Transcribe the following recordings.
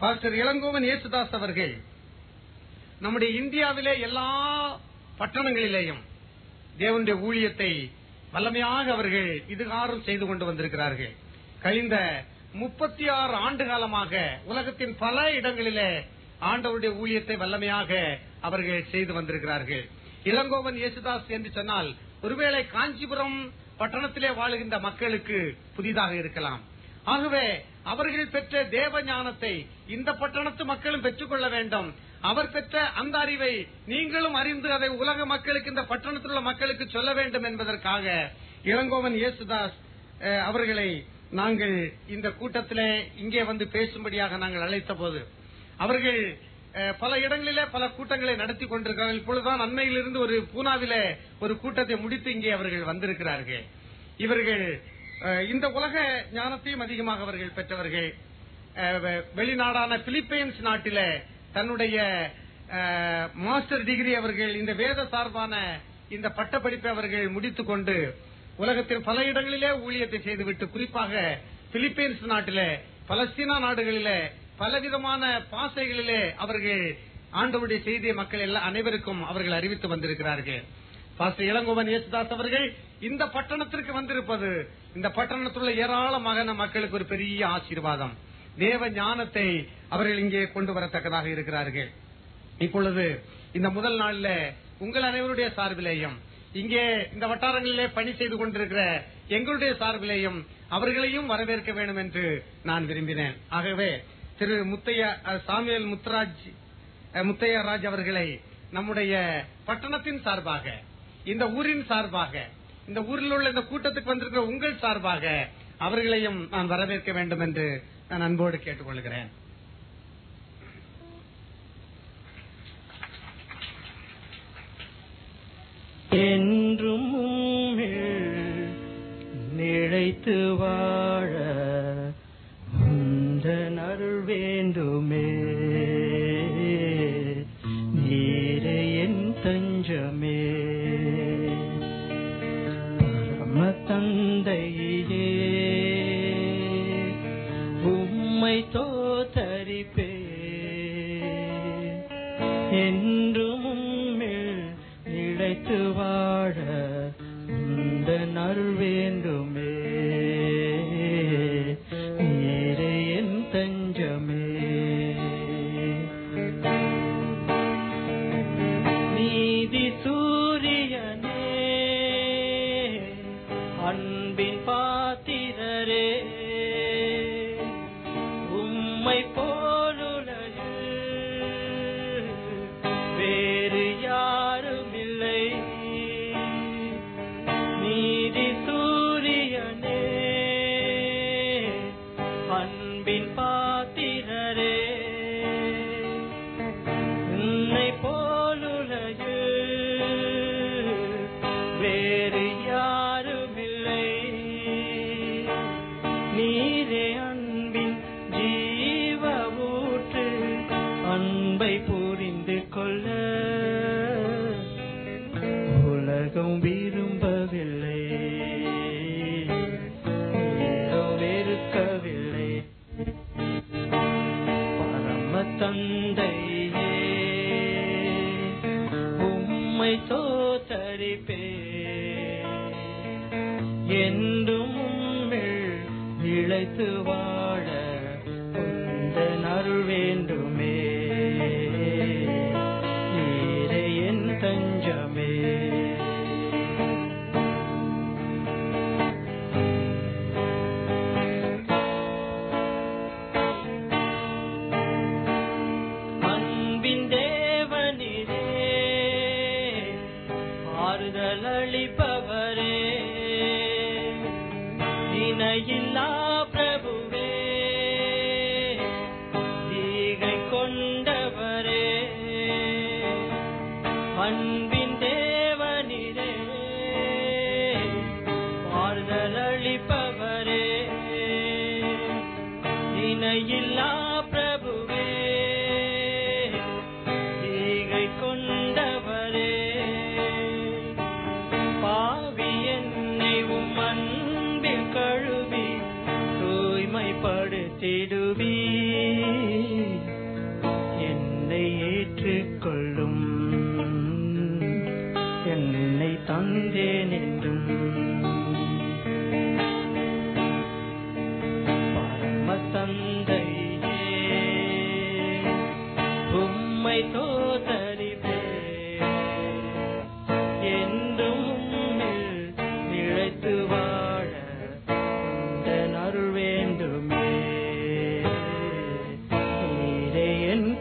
Pastor Elangovan Yesudas அவர்கள் நம்முடைய இந்தியாவிலே எல்லா பட்டணங்களிலேயும் தேவனுடைய ஊழியத்தை வல்லமையாக அவர்கள் இதுகாரும் செய்து கொண்டு வந்திருக்கிறார்கள் கழிந்த முப்பத்தி ஆறு ஆண்டு காலமாக உலகத்தின் பல இடங்களிலே ஆண்டவருடைய ஊழியத்தை வல்லமையாக அவர்கள் செய்து வந்திருக்கிறார்கள் இளங்கோவன் இயேசுதாஸ் என்று சொன்னால் ஒருவேளை காஞ்சிபுரம் பட்டணத்திலே வாழுகின்ற மக்களுக்கு புதிதாக இருக்கலாம் ஆகவே அவர்கள் பெற்ற தேவ ஞானத்தை இந்த பட்டணத்து மக்களும் பெற்றுக்கொள்ள வேண்டும் அவர் பெற்ற அந்த அறிவை நீங்களும் அறிந்து அதை உலக மக்களுக்கு இந்த பட்டணத்தில் உள்ள மக்களுக்கு சொல்ல வேண்டும் என்பதற்காக இளங்கோவன் இயேசுதாஸ் அஹ், அவர்களை நாங்கள் இந்த கூட்டத்திலே இங்கே வந்து பேசும்படியாக நாங்கள் அழைத்த போது அவர்கள் அஹ், பல இடங்களிலே பல கூட்டங்களை நடத்தி கொண்டிருக்கிறார்கள் இப்பொழுதுதான் அண்மையிலிருந்து ஒரு பூனாவிலே ஒரு கூட்டத்தை முடித்து இங்கே அவர்கள் வந்திருக்கிறார்கள் இவர்கள் அஹ், இந்த உலக ஞானத்தையும் அதிகமாக அவர்கள் பெற்றவர்கள் அஹ், வெ- வெளிநாடான பிலிப்பைன்ஸ் நாட்டிலே தன்னுடைய அஹ், மாஸ்டர் டிகிரி அவர்கள் இந்த வேத சார்பான இந்த பட்டப்படிப்பை அவர்கள் முடித்துக் கொண்டு உலகத்தில் பல இடங்களிலே ஊழியத்தை செய்துவிட்டு குறிப்பாக பிலிப்பைன்ஸ் நாட்டிலே பலஸ்தீனா நாடுகளிலே பலவிதமான பாசைகளிலே அவர்கள் ஆண்டவருடைய செய்தியை மக்கள் எல்லாம் அனைவருக்கும் அவர்கள் அறிவித்து வந்திருக்கிறார்கள் பாஸ்டர் இளங்கோவன் இயேசுதாஸ் அவர்கள் இந்த பட்டணத்திற்கு வந்திருப்பது இந்த பட்டணத்தில் உள்ள ஏராளமான மக்களுக்கு ஒரு பெரிய ஆசீர்வாதம் தேவ ஞானத்தை அவர்கள் இங்கே கொண்டு வரத்தக்கதாக இருக்கிறார்கள் இப்பொழுது இந்த முதல் நாள்ல உங்கள் அனைவருடைய சார்பிலேயும் இங்கே இந்த வட்டாரங்களிலே பணி செய்து கொண்டிருக்கிற எங்களுடைய சார்பிலேயும் அவர்களையும் வரவேற்க வேண்டும் என்று நான் விரும்பினேன் ஆகவே திரு முத்தையா அஹ், சாமுவேல் முத்துராஜ் அஹ், முத்தையா ராஜ் அவர்களை நம்முடைய பட்டணத்தின் சார்பாக இந்த ஊரின் சார்பாக இந்த ஊரில் உள்ள இந்த கூட்டத்துக்கு வந்திருக்கிற உங்கள் சார்பாக அவர்களையும் நான் வரவேற்க வேண்டும் என்று நான் அன்போடு கேட்டுக்கொள்கிறேன் என்றும் உம்மில் நிலைத்து வாழ உந்தன் அருள் வேண்டுமே நீரே என் தஞ்சமே பரம தந்தையே உம்மை தோத்தரிப்பே என்றும் உம்மில் நிலைத்து வாழ இந்த அருள் வேண்டுமே நீரே என் தஞ்சமே நீதி சூரியனே அன்பின் பாத்திரரே உம்மை போலுலகில் வேறு யாரும் இல்லை நீதி சூரியனே அன்பின் பாத்திரரே உன்னை போலுலகில் வேறு யாருமில்லை நீரே அன்பின் ஜீவ ஊற்று அன்பை புரிந்து கொள்ள உலகம் விரும்பவில்லை ஏதோ வெறுக்கவில்லை பரம தந்தையே உம்மை தோத்தரிப்பே என்றும் உம்மில் இழைத்து வாழ உந்தன் அருள் வேண்டுமே நீரே என் தஞ்சமே அன்பின் தேவனிரே ஆறுதல் அளிப்பவரே இணையில்லா பிரபுவே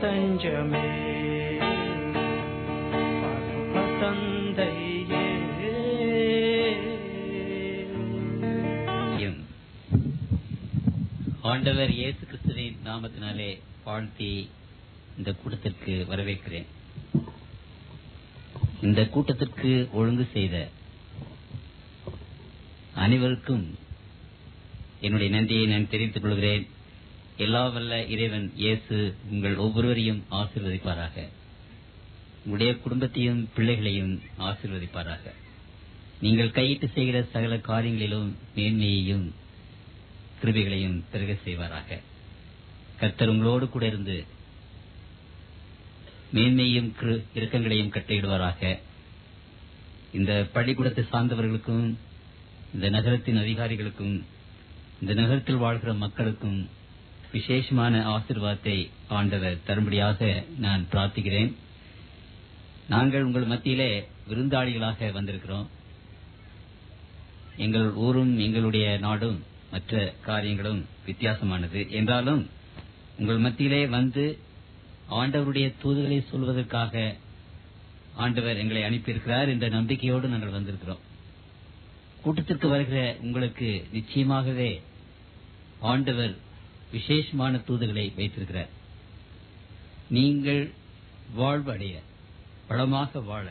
தஞ்சமே பரம தந்தையே ஐயம். ஆண்டவர் இயேசு கிறிஸ்துவின் நாமத்தினாலே வாழ்த்தி இந்த கூட்டத்திற்கு வரவேற்கிறேன் இந்த கூட்டத்திற்கு ஒழுங்கு செய்த அனைவருக்கும் என்னுடைய நன்றியை நான் தெரிவித்துக் கொள்கிறேன் எல்லா வல்ல இறைவன் இயேசு உங்கள் ஒவ்வொருவரையும் ஆசீர்வதிப்பாராக உங்களுடைய குடும்பத்தையும் பிள்ளைகளையும் ஆசீர்வதிப்பாராக நீங்கள் கையிட்டு செய்கிற சகல காரியங்களிலும் மேன்மையையும் கிருபிகளையும் பெருக செய்வாராக கர்த்தர் உங்களோடு கூட இருந்து மேன்மையும் கிரு- இரக்கங்களையும் கட்டிடுவாராக இந்த பள்ளிக்கூடத்தை சார்ந்தவர்களுக்கும் இந்த நகரத்தின் அதிகாரிகளுக்கும் இந்த நகரத்தில் வாழ்கிற மக்களுக்கும் விசேஷமான ஆசீர்வாதத்தை ஆண்டவர் தரும்படியாக நான் பிரார்த்திக்கிறேன் நாங்கள் உங்கள் மத்தியிலே விருந்தாளிகளாக வந்திருக்கிறோம் எங்கள் ஊரும் எங்களுடைய நாடும் மற்ற காரியங்களும் வித்தியாசமானது என்றாலும் உங்கள் மத்தியிலே வந்து ஆண்டவருடைய தூதுகளை சொல்வதற்காக ஆண்டவர் எங்களை அனுப்பியிருக்கிறார் என்ற நம்பிக்கையோடு நாங்கள் வந்திருக்கிறோம் கூட்டத்திற்கு வருகிற உங்களுக்கு நிச்சயமாகவே ஆண்டவர் விசேஷமான தூதுகளை வைத்திருக்கிறார் நீங்கள் வாழ்வடைய வளமாக வாழ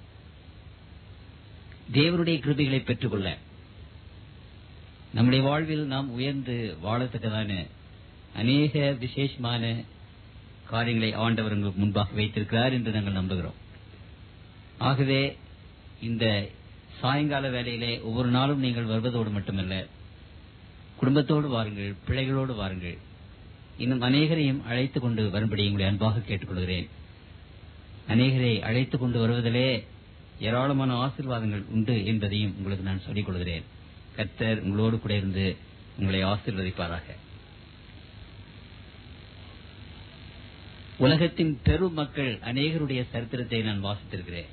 தேவனுடைய கிருபைகளை பெற்றுக்கொள்ள நம்முடைய வாழ்வில் நாம் உயர்ந்து வாழத்தக்கதான அநேக விசேஷமான காரியங்களை ஆண்டவர் உங்களுக்கு முன்பாக வைத்திருக்கிறார் என்று நாங்கள் நம்புகிறோம் ஆகவே இந்த சாயங்கால வேளையிலே ஒவ்வொரு நாளும் நீங்கள் வருவதோடு மட்டுமல்ல குடும்பத்தோடு வாருங்கள் பிள்ளைகளோடு வாருங்கள் இன்னும் அநேகரையும் அழைத்துக் கொண்டு வரும்படி உங்களை அன்பாக கேட்டுக்கொள்கிறேன் அநேகரை அழைத்துக் கொண்டு வருவதிலே ஏராளமான ஆசீர்வாதங்கள் உண்டு என்பதையும் உங்களுக்கு நான் சொல்லிக் கொள்கிறேன் கர்த்தர் உங்களோடு கூட இருந்து உங்களை ஆசீர்வதிப்பாராக உலகத்தின் பெரும் மக்கள் அநேகருடைய சரித்திரத்தை நான் வாசித்திருக்கிறேன்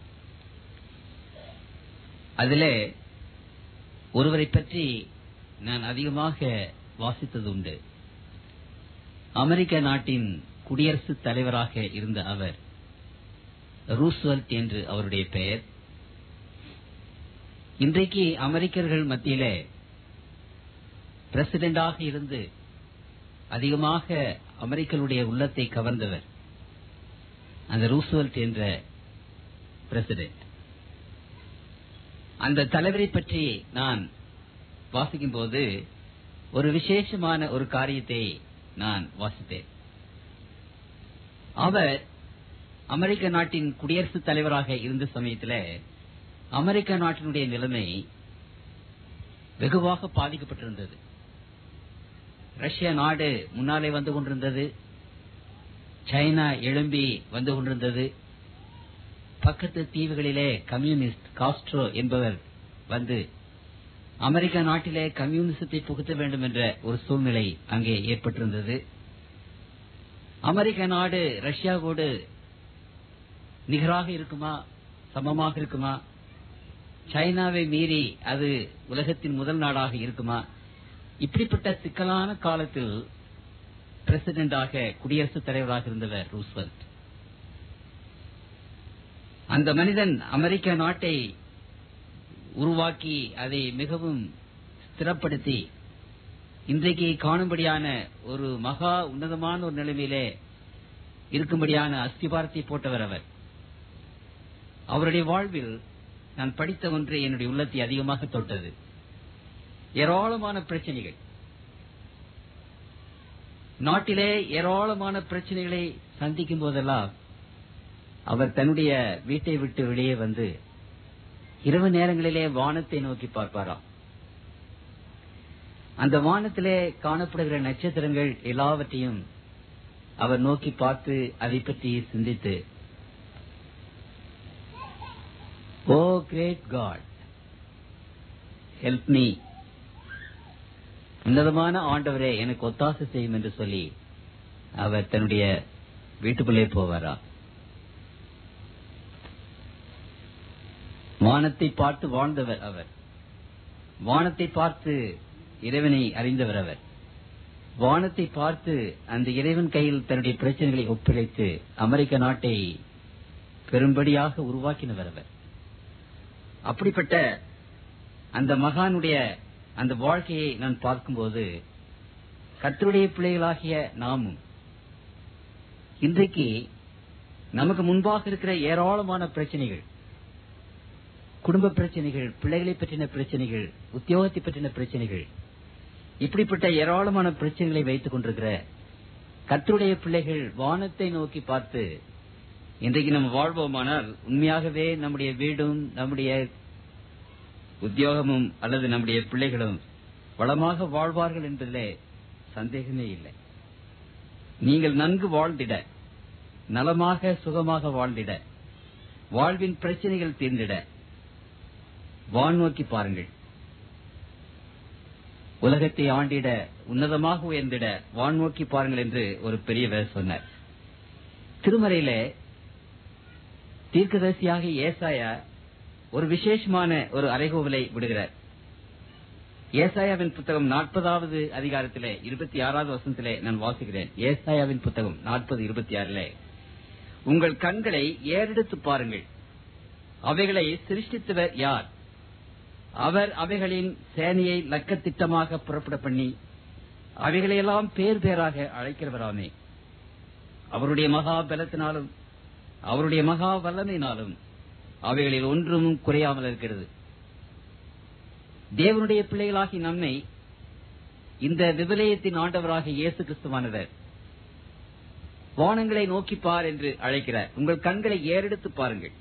அதிலே ஒருவரை பற்றி நான் அதிகமாக வாசித்தது உண்டு அமெரிக்க நாட்டின் குடியரசுத் தலைவராக இருந்த அவர் ரூஸ்வெல்ட் என்று அவருடைய பெயர் இன்றைக்கு அமெரிக்கர்கள் மத்தியிலே பிரசிடென்டாக இருந்து அதிகமாக அமெரிக்கருடைய உள்ளத்தை கவர்ந்தவர் அந்த ரூஸ்வெல்ட் என்ற பிரசிடென்ட் அந்த தலைவரை பற்றி நான் வாசிக்கும் போது ஒரு விசேஷமான ஒரு காரியத்தை நான் வாசித்தேன் அவர் அமெரிக்க நாட்டின் குடியரசுத் தலைவராக இருந்த சமயத்தில் அமெரிக்க நாட்டினுடைய நிலைமை வெகுவாக பாதிக்கப்பட்டிருந்தது ரஷ்ய நாடு முன்னாலே வந்து கொண்டிருந்தது சைனா எழும்பி வந்து கொண்டிருந்தது பக்கத்து தீவுகளிலே கம்யூனிஸ்ட் காஸ்ட்ரோ என்பவர் வந்து அமெரிக்க நாட்டிலே கம்யூனிசத்தை புகுத்த வேண்டும் என்ற ஒரு சூழ்நிலை அங்கே ஏற்பட்டிருந்தது அமெரிக்க நாடு ரஷ்யாவோடு நிகராக இருக்குமா சமமாக இருக்குமா சைனாவை மீறி அது உலகத்தின் முதல் நாடாக இருக்குமா இப்படிப்பட்ட சிக்கலான காலத்தில் பிரசிடென்டாக குடியரசுத் தலைவராக இருந்தவர் ரூஸ்வெல்ட் அந்த மனிதன் அமெரிக்க நாட்டை உருவாக்கி அதை மிகவும் ஸ்திரப்படுத்தி இன்றைக்கு காணும்படியான ஒரு மகா உன்னதமான ஒரு நிலைமையிலே இருக்கும்படியான அஸ்திபாரத்தை போட்டவர் அவர் அவருடைய வாழ்வில் நான் படித்த ஒன்று என்னுடைய உள்ளத்தை அதிகமாக தொட்டது ஏராளமான பிரச்சனைகள் நாட்டிலே ஏராளமான பிரச்சனைகளை சந்திக்கும் போதெல்லாம் அவர் தன்னுடைய வீட்டை விட்டு வெளியே வந்து இரவு நேரங்களிலே வானத்தை நோக்கி பார்ப்பாராம் அந்த வானத்திலே காணப்படுகிற நட்சத்திரங்கள் எல்லாவற்றையும் அவர் நோக்கி பார்த்து அதை பற்றி சிந்தித்து oh great God help me உன்னதமான ஆண்டவரே எனக்கு ஒத்தாசை செய்யும் என்று சொல்லி அவர் தன்னுடைய வீட்டுக்குள்ளே போவாரா வானத்தை பார்த்து வாழ்ந்தவர் அவர் வானத்தை பார்த்து இறைவனை அறிந்தவர் அவர் வானத்தை பார்த்து அந்த இறைவன் கையில் தன்னுடைய பிரச்சனைகளை ஒப்படைத்து அமெரிக்க நாட்டை பெரும்படியாக உருவாக்கினவர் அவர் அப்படிப்பட்ட அந்த மகானுடைய அந்த வாழ்க்கையை நான் பார்க்கும்போது கர்த்தருடைய பிள்ளைகளாகிய நாமும் இன்றைக்கு நமக்கு முன்பாக இருக்கிற ஏராளமான பிரச்சனைகள் குடும்ப பிரச்சனைகள் பிள்ளைகளை பற்றின பிரச்சனைகள் உத்தியோகத்தை பற்றின பிரச்சனைகள் இப்படிப்பட்ட ஏராளமான பிரச்சனைகளை வைத்துக் கொண்டிருக்கிற கர்த்தருடைய பிள்ளைகள் வானத்தை நோக்கி பார்த்து இன்றைக்கு நம்ம வாழ்வோமானால் உண்மையாகவே நம்முடைய வீடும் நம்முடைய உத்தியோகமும் அல்லது நம்முடைய பிள்ளைகளும் வளமாக வாழ்வார்கள் என்பதிலே சந்தேகமே இல்லை நீங்கள் நன்கு வாழ்ந்திட நலமாக சுகமாக வாழ்ந்திட வாழ்வின் பிரச்சனைகள் தீர்ந்திட வான் நோக்கி பாருங்கள் உலகத்தை ஆண்டிட உன்னதமாக உயர்ந்திட வான் நோக்கி பாருங்கள் என்று ஒரு பெரியவர் சொன்னார் திருமறையிலே தீர்க்கதரிசியாக ஏசாயா ஒரு விசேஷமான ஒரு அறைகோவலை விடுகிறார் ஏசாயாவின் புத்தகம் நாற்பதாவது அதிகாரத்திலே இருபத்தி ஆறாவது வசனத்திலே நான் வாசிக்கிறேன் ஏசாயாவின் புத்தகம் நாற்பது இருபத்தி ஆறிலே உங்கள் கண்களை ஏறெடுத்து பாருங்கள் அவைகளை சிருஷ்டித்தவர் யார் அவர் அவைகளின் சேனையை லக்கத்திட்டமாக புறப்பட பண்ணி அவைகளையெல்லாம் பேர் பேராக அழைக்கிறவராமே அவருடைய மகா பலத்தினாலும் அவருடைய மகா வல்லமையினாலும் அவைகளில் ஒன்றும் குறையாமல் இருக்கிறது தேவனுடைய பிள்ளைகளாகி நம்மை இந்த விவிலியத்தின் ஆண்டவராக இயேசு கிறிஸ்துவானவர் வானங்களை நோக்கி பார் என்று அழைக்கிறார் உங்கள் கண்களை ஏறெடுத்து பாருங்கள்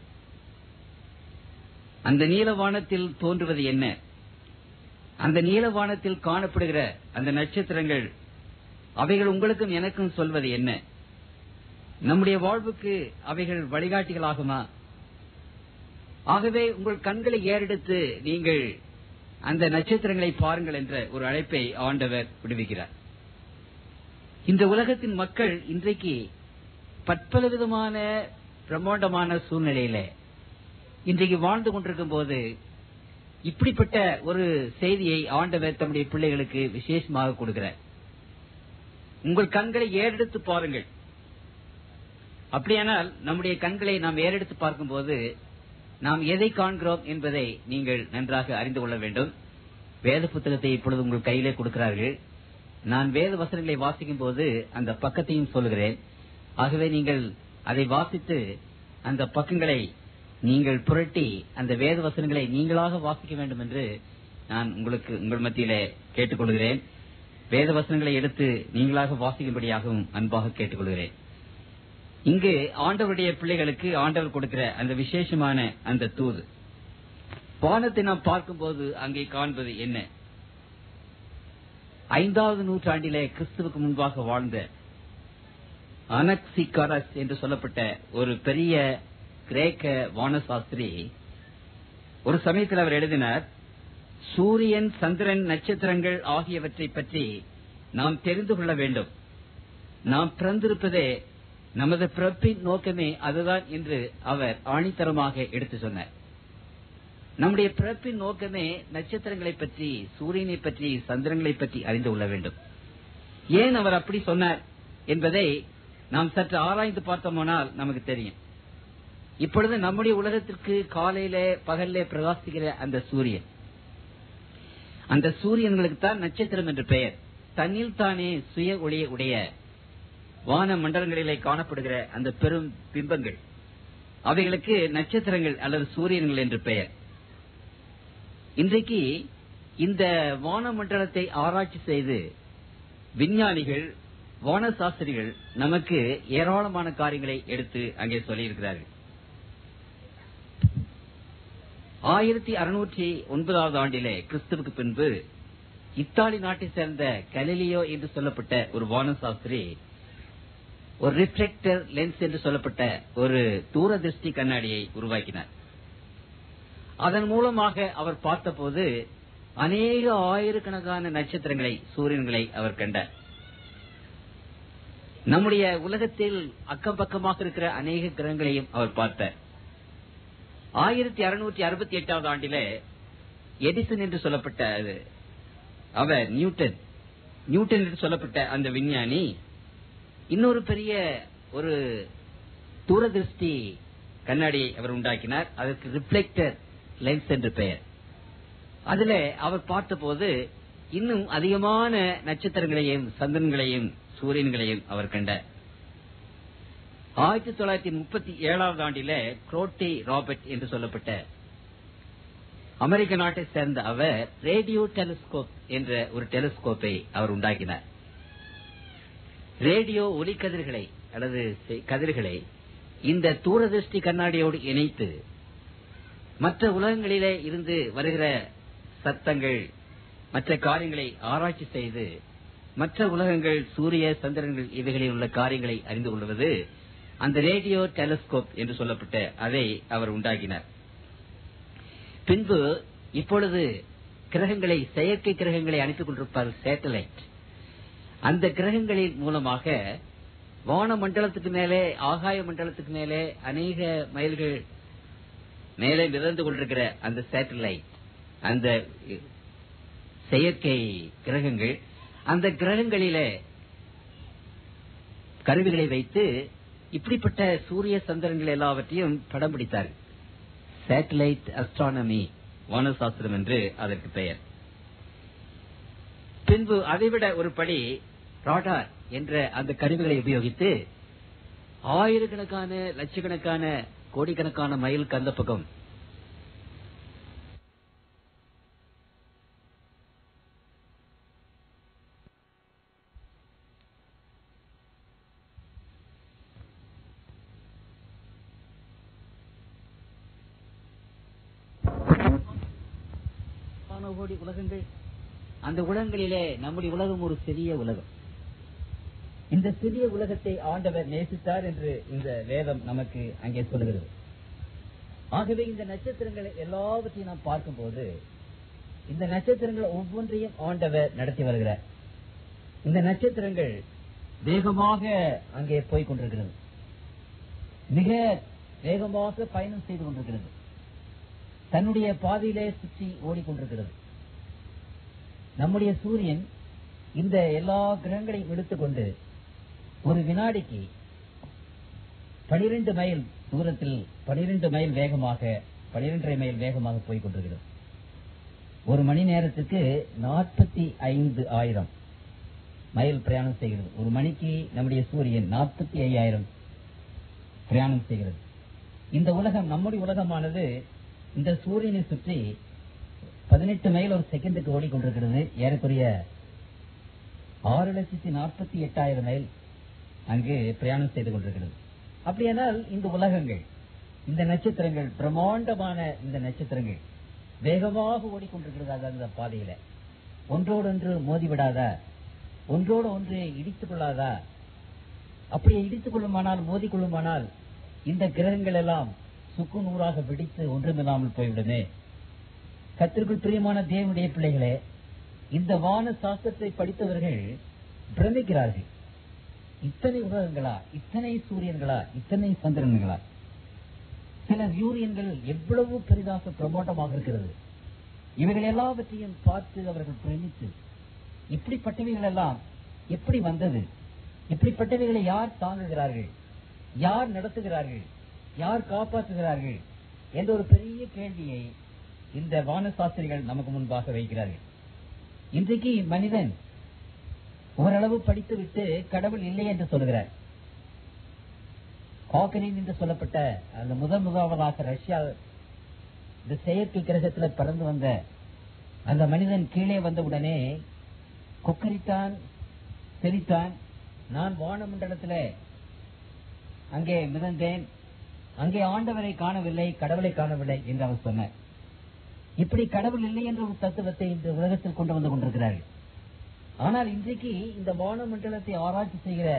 அந்த நீல வானத்தில் தோன்றுவது என்ன அந்த நீல வானத்தில் காணப்படுகிற அந்த நட்சத்திரங்கள் அவைகள் உங்களுக்கும் எனக்கும் சொல்வது என்ன நம்முடைய வாழ்வுக்கு அவைகள் வழிகாட்டிகளாகுமா ஆகவே உங்கள் கண்களை ஏறெடுத்து நீங்கள் அந்த நட்சத்திரங்களை பாருங்கள் என்ற ஒரு அழைப்பை ஆண்டவர் விடுவிக்கிறார் இந்த உலகத்தின் மக்கள் இன்றைக்கு பற்பல விதமான பிரம்மாண்டமான சூழ்நிலையில இன்றைக்கு வாழ்ந்து கொண்டிருக்கும் போது இப்படிப்பட்ட ஒரு செய்தியை ஆண்டவர் தம்முடைய பிள்ளைகளுக்கு விசேஷமாக கொடுக்கிறார் உங்கள் கண்களை ஏறெடுத்து பாருங்கள் அப்படியானால் நம்முடைய கண்களை நாம் ஏறெடுத்து பார்க்கும்போது நாம் எதை காண்கிறோம் என்பதை நீங்கள் நன்றாக அறிந்து கொள்ள வேண்டும் வேத புத்தகத்தை இப்பொழுது உங்கள் கையிலே கொடுக்கிறார்கள் நான் வேத வசனங்களை வாசிக்கும் போது அந்த பக்கத்தையும் சொல்லுகிறேன் ஆகவே நீங்கள் அதை வாசித்து அந்த பக்கங்களை நீங்கள் புரட்டி அந்த வேத வசனங்களை நீங்களாக வாசிக்க வேண்டும் என்று நான் உங்களுக்கு உங்கள் மத்தியிலே கேட்டுக்கொள்கிறேன் வேத வசனங்களை எடுத்து நீங்களாக வாசிக்கும்படியாகவும் அன்பாக கேட்டுக்கொள்கிறேன் இங்கு ஆண்டவருடைய பிள்ளைகளுக்கு ஆண்டவர் கொடுக்கிற அந்த விசேஷமான அந்த தூது வானத்தை நாம் பார்க்கும்போது அங்கே காண்பது என்ன ஐந்தாவது நூற்றாண்டிலே கிறிஸ்துவுக்கு முன்பாக வாழ்ந்த அனக்சிகாரஸ் என்று சொல்லப்பட்ட ஒரு பெரிய கிரேக்க வானசாஸ்திரி ஒரு சமயத்தில் அவர் எழுதினார் சூரியன் சந்திரன் நட்சத்திரங்கள் ஆகியவற்றை பற்றி நாம் தெரிந்து கொள்ள வேண்டும் நாம் பிறந்திருப்பதே நமது பிறப்பின் நோக்கமே அதுதான் என்று அவர் ஆணித்தரமாக எடுத்து சொன்னார் நம்முடைய பிறப்பின் நோக்கமே நட்சத்திரங்களை பற்றி சூரியனை பற்றி சந்திரங்களை பற்றி அறிந்து கொள்ள வேண்டும் ஏன் அவர் அப்படி சொன்னார் என்பதை நாம் சற்று ஆராய்ந்து பார்த்தோமானால் நமக்கு தெரியும் இப்பொழுது நம்முடைய உலகத்திற்கு காலையில பகல்ல பிரகாசிக்கிற அந்த சூரியன் அந்த சூரியன்களுக்கு தான் நட்சத்திரம் என்று பெயர் தன்னில் தானே சுய ஒளிய உடைய வான மண்டலங்களிலே காணப்படுகிற அந்த பெரும் பிம்பங்கள் அவைகளுக்கு நட்சத்திரங்கள் அல்லது சூரியன்கள் என்று பெயர் இன்றைக்கு இந்த வான மண்டலத்தை ஆராய்ச்சி செய்து விஞ்ஞானிகள் வானசாஸ்திரிகள் நமக்கு ஏராளமான காரியங்களை எடுத்து அங்கே சொல்லியிருக்கிறார்கள் ஆயிரத்தி அறுநூற்றி ஒன்பதாவது ஆண்டிலே கிறிஸ்துவுக்கு பின்பு இத்தாலி நாட்டை சேர்ந்த கலிலியோ என்று சொல்லப்பட்ட ஒரு வானசாஸ்திரி ஒரு ரிஃப்ளெக்டர் லென்ஸ் என்று சொல்லப்பட்ட ஒரு தூரதிருஷ்டி கண்ணாடியை உருவாக்கினார் அதன் மூலமாக அவர் பார்த்தபோது அநேக ஆயிரக்கணக்கான நட்சத்திரங்களை சூரியன்களை அவர் கண்டார் நம்முடைய உலகத்தில் அக்கம் பக்கமாக இருக்கிற அநேக கிரகங்களையும் அவர் பார்த்தார் ஆயிரத்தி அறுநூற்றி அறுபத்தி எட்டாவது ஆண்டில எடிசன் என்று சொல்லப்பட்ட அது அவர் நியூட்டன் நியூட்டன் என்று சொல்லப்பட்ட அந்த விஞ்ஞானி இன்னொரு பெரிய ஒரு தூரதிருஷ்டி கண்ணாடியை அவர் உண்டாக்கினார் அதற்கு ரிஃப்ளெக்டர் லென்ஸ் என்று பெயர் அதுல அவர் பார்த்தபோது இன்னும் அதிகமான நட்சத்திரங்களையும் சந்திரன்களையும் சூரியன்களையும் அவர் கண்டார் ஆயிரத்தி தொள்ளாயிரத்தி முப்பத்தி ஏழாவது ஆண்டில குரோட்டி ராபர்ட் என்று சொல்லப்பட்ட அமெரிக்க நாட்டை சேர்ந்த அவர் ரேடியோ டெலிஸ்கோப் என்ற ஒரு டெலிஸ்கோப்பை அவர் உண்டாக்கினார் ரேடியோ ஒலிக்கதிர்களை அல்லது செ- கதிர்களை இந்த தூரதிருஷ்டி கண்ணாடியோடு இணைத்து மற்ற உலகங்களிலே இருந்து வருகிற சத்தங்கள் மற்ற காரியங்களை ஆராய்ச்சி செய்து மற்ற உலகங்கள் சூரிய சந்திரன்கள் இவைகளில் உள்ள காரியங்களை அறிந்து கொள்வது அந்த ரேடியோ டெலிஸ்கோப் என்று சொல்லப்பட்ட அதை அவர் உண்டாக்கினார் பின்பு இப்பொழுது கிரகங்களை செயற்கை கிரகங்களை அனுப்பிக் கொண்டிருப்பார் சேட்டலைட் அந்த கிரகங்களின் மூலமாக வான மண்டலத்துக்கு மேலே ஆகாய மண்டலத்துக்கு மேலே அநேக மைல்கள் மேலே மிதந்து கொண்டிருக்கிற அந்த சேட்டலைட் அந்த செயற்கை கிரகங்கள் அந்த கிரகங்களிலே கருவிகளை வைத்து இப்படிப்பட்ட சூரிய சந்திரன்கள் எல்லாவற்றையும் படம் பிடித்தார் சேட்டலைட் அஸ்ட்ரானமி வானசாஸ்திரம் என்று அதற்கு பெயர் பின்பு அதைவிட ஒரு படி ராடார் என்ற அந்த கருவிகளை உபயோகித்து ஆயிரக்கணக்கான லட்சக்கணக்கான கோடிக்கணக்கான மைல் கந்த பக்கம் ஆன கோடி உலகங்கள் அந்த உலகங்களிலே நம்முடைய உலகம் ஒரு சிறிய உலகம் இந்த சிறிய உலகத்தை ஆண்டவர் நேசித்தார் என்று இந்த வேதம் நமக்கு அங்கே சொல்கிறது ஆகவே இந்த நட்சத்திரங்களை எல்லாவற்றையும் நாம் பார்க்கும்போது இந்த நட்சத்திரங்கள் ஒவ்வொன்றையும் ஆண்டவர் நடத்தி வருகிறார் இந்த நட்சத்திரங்கள் வேகமாக அங்கே போய் கொண்டிருக்கிறது மிக வேகமாக பயணம் செய்து கொண்டிருக்கிறது தன்னுடைய பாதையிலே சுற்றி ஓடிக்கொண்டிருக்கிறது நம்முடைய சூரியன் இந்த எல்லா கிரகங்களையும் எடுத்துக்கொண்டு ஒரு வினாடிக்கு பனிரெண்டு மைல் தூரத்தில் பனிரெண்டு மைல் வேகமாக பனிரெண்டரை மைல் வேகமாக போய் கொண்டிருக்கிறது ஒரு மணி நேரத்துக்கு நாற்பத்தி ஐந்து ஆயிரம் மைல் பிரயாணம் செய்கிறது ஒரு மணிக்கு நம்முடைய சூரியன் நாற்பத்தி ஐயாயிரம் பிரயாணம் செய்கிறது இந்த உலகம் நம்முடைய உலகமானது இந்த சூரியனை சுற்றி பதினெட்டு மைல் ஒரு செகண்டுக்கு ஓடிக்கொண்டிருக்கிறது ஏறக்குறைய ஆறு லட்சத்தி நாற்பத்தி எட்டாயிரம் மைல் அங்கு பிரயாணம் செய்து கொண்டிருக்கிறது அப்படியானால் இந்த உலகங்கள் இந்த நட்சத்திரங்கள் பிரம்மாண்டமான இந்த நட்சத்திரங்கள் வேகமாக ஓடிக்கொண்டிருக்கிறது அந்த பாதையில ஒன்றோடொன்று மோதிவிடாதா ஒன்றோடு ஒன்று இடித்துக் கொள்ளாதா அப்படியே இடித்துக் கொள்ளுமானால் மோதிக்கொள்ளுமானால் இந்த கிரகங்கள் எல்லாம் சுக்கு நூறாக வெடித்து ஒன்றுமில்லாமல் போய்விடுமே கத்திற்குள் பிரியமான தேவனுடைய பிள்ளைகளே இந்த வான சாஸ்திரத்தை படித்தவர்கள் பிரமிக்கிறார்கள் இத்தனை உலகங்களா இத்தனை சூரியன்களா இத்தனை சந்திரன்களா சில யூரியன்கள் எவ்வளவு பெரிதாக பிரமோட்டமாக இருக்கிறது இவைகள் எல்லாவற்றையும் பார்த்து அவர்கள் பிரமித்து இப்படிப்பட்டவைகள் எல்லாம் எப்படி வந்தது இப்படிப்பட்டவைகளை யார் தாங்குகிறார்கள் யார் நடத்துகிறார்கள் யார் காப்பாற்றுகிறார்கள் என்ற ஒரு பெரிய கேள்வியை இந்த வானசாஸ்திரிகள் நமக்கு முன்பாக வைக்கிறார்கள் இன்றைக்கு மனிதன் ஓரளவு படித்துவிட்டு கடவுள் இல்லை என்று சொல்கிறார் காக்கரின் என்று சொல்லப்பட்ட அந்த முதல் முதலாவதாக ரஷ்யா இந்த செயற்கை கிரகத்தில் பறந்து வந்த அந்த மனிதன் கீழே வந்தவுடனே கொக்கரித்தான் தெரித்தான் நான் வானமண்டலத்தில் அங்கே மிதந்தேன் அங்கே ஆண்டவரை காணவில்லை கடவுளை காணவில்லை என்று அவர் சொன்னார் இப்படி கடவுள் இல்லை என்ற ஒரு தத்துவத்தை இந்த உலகத்தில் கொண்டு வந்து கொண்டிருக்கிறார்கள் ஆனால் இன்றைக்கு இந்த வானமண்டலத்தை ஆராய்ச்சி செய்கிற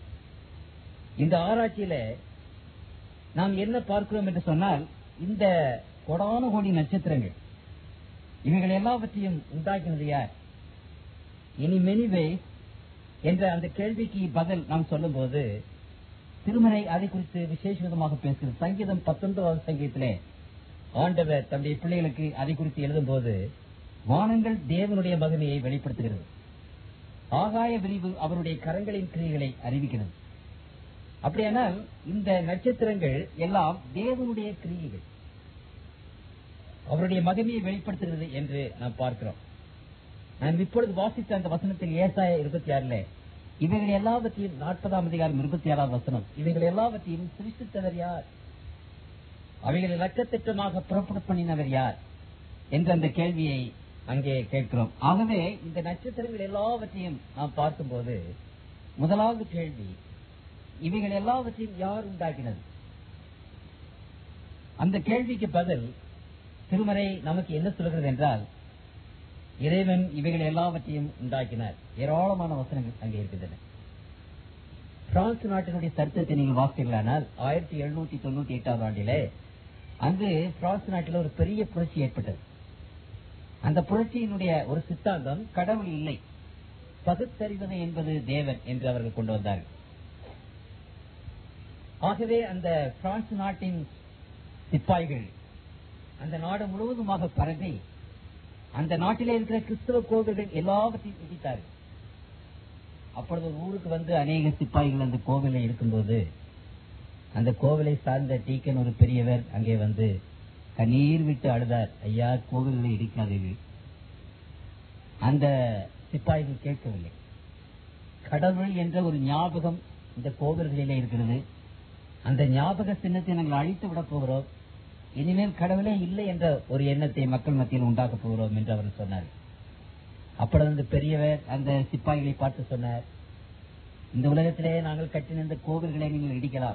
இந்த ஆராய்ச்சியில நாம் என்ன பார்க்கிறோம் என்று சொன்னால் இந்த கொடான கோடி நட்சத்திரங்கள் இவைகள் எல்லாவற்றையும் உண்டாக்கினது யார் இனி மெனிவே என்ற அந்த கேள்விக்கு பதில் நாம் சொல்லும்போது திருமறை அதை குறித்து விசேஷ விதமாக பேசுகிறது சங்கீதம் பத்தொன்பதாவது சங்கீதத்திலே ஆண்டவர் தன்னுடைய பிள்ளைகளுக்கு அதை குறித்து எழுதும்போது வானங்கள் தேவனுடைய மகிமையை வெளிப்படுத்துகிறது ஆகாய விரிவு அவருடைய கரங்களின் கிரியைகளை அறிவிக்கிறது அப்படியானால் இந்த நட்சத்திரங்கள் எல்லாம் தேவனுடைய கிரியைகள் அவருடைய மகிமையை வெளிப்படுத்துகிறது என்று நாம் பார்க்கிறோம் நான் இப்பொழுது வாசித்த அந்த வசனத்தில் ஏசாய இருபத்தி ஆறுல இவைகள் எல்லாவற்றையும் நாற்பதாம் அதிகாரம் இருபத்தி ஆறாம் வசனம் இவைகள் எல்லாவற்றையும் சிருஷ்டித்தவர் யார் அவைகளை லட்சத்திட்டமாக புறப்பட பண்ணினவர் யார் என்ற அந்த கேள்வியை அங்கே கேட்கிறோம் ஆகவே இந்த நட்சத்திரங்கள் எல்லாவற்றையும் நாம் பார்க்கும்போது முதலாவது கேள்வி இவைகள் எல்லாவற்றையும் யார் உண்டாக்கினது அந்த கேள்விக்கு பதில் திருமறை நமக்கு என்ன சொல்கிறது என்றால் இறைவன் இவைகள் எல்லாவற்றையும் உண்டாக்கினார் ஏராளமான வசனங்கள் அங்கே இருக்கின்றன பிரான்ஸ் நாட்டினுடைய சரித்திரத்தை நீங்கள் வாசித்தீர்களானால் ஆயிரத்தி எழுநூத்தி தொண்ணூத்தி எட்டாவது ஆண்டிலே அங்கு பிரான்ஸ் நாட்டில் ஒரு பெரிய புரட்சி ஏற்பட்டது அந்த புரட்சியினுடைய ஒரு சித்தாந்தம் கடவுள் இல்லை பகுத்தறிவது என்பது தேவன் என்று அவர்கள் கொண்டு வந்தார்கள் ஆகவே அந்த பிரான்ஸ் நாட்டின் சிப்பாய்கள் அந்த நாடு முழுவதுமாக பரவி அந்த நாட்டிலே இருக்கிற கிறிஸ்தவ கோவில்கள் எல்லாவற்றையும் இடித்தார்கள் அப்பொழுது ஒரு ஊருக்கு வந்து அநேக சிப்பாய்கள் அந்த கோவிலில் இருக்கும்போது அந்த கோவிலை சார்ந்த டீக்கன் ஒரு பெரியவர் அங்கே வந்து கண்ணீர் விட்டு அழுதார் ஐயா கோவில்களை இடிக்காதீர்கள் அந்த சிப்பாய்கள் கேட்கவில்லை கடவுள் என்ற ஒரு ஞாபகம் இந்த கோவில்களிலே இருக்கிறது அந்த ஞாபக சின்னத்தை நாங்கள் அழித்து விடப் போகிறோம் இனிமேல் கடவுளே இல்லை என்ற ஒரு எண்ணத்தை மக்கள் மத்தியில் உண்டாக்கப் போகிறோம் என்று அவர் சொன்னார் அப்பொழுது அந்த பெரியவர் அந்த சிப்பாய்களை பார்த்து சொன்னார் இந்த உலகத்திலே நாங்கள் கட்டின இந்த கோவில்களை நீங்கள் இடிக்கலாம்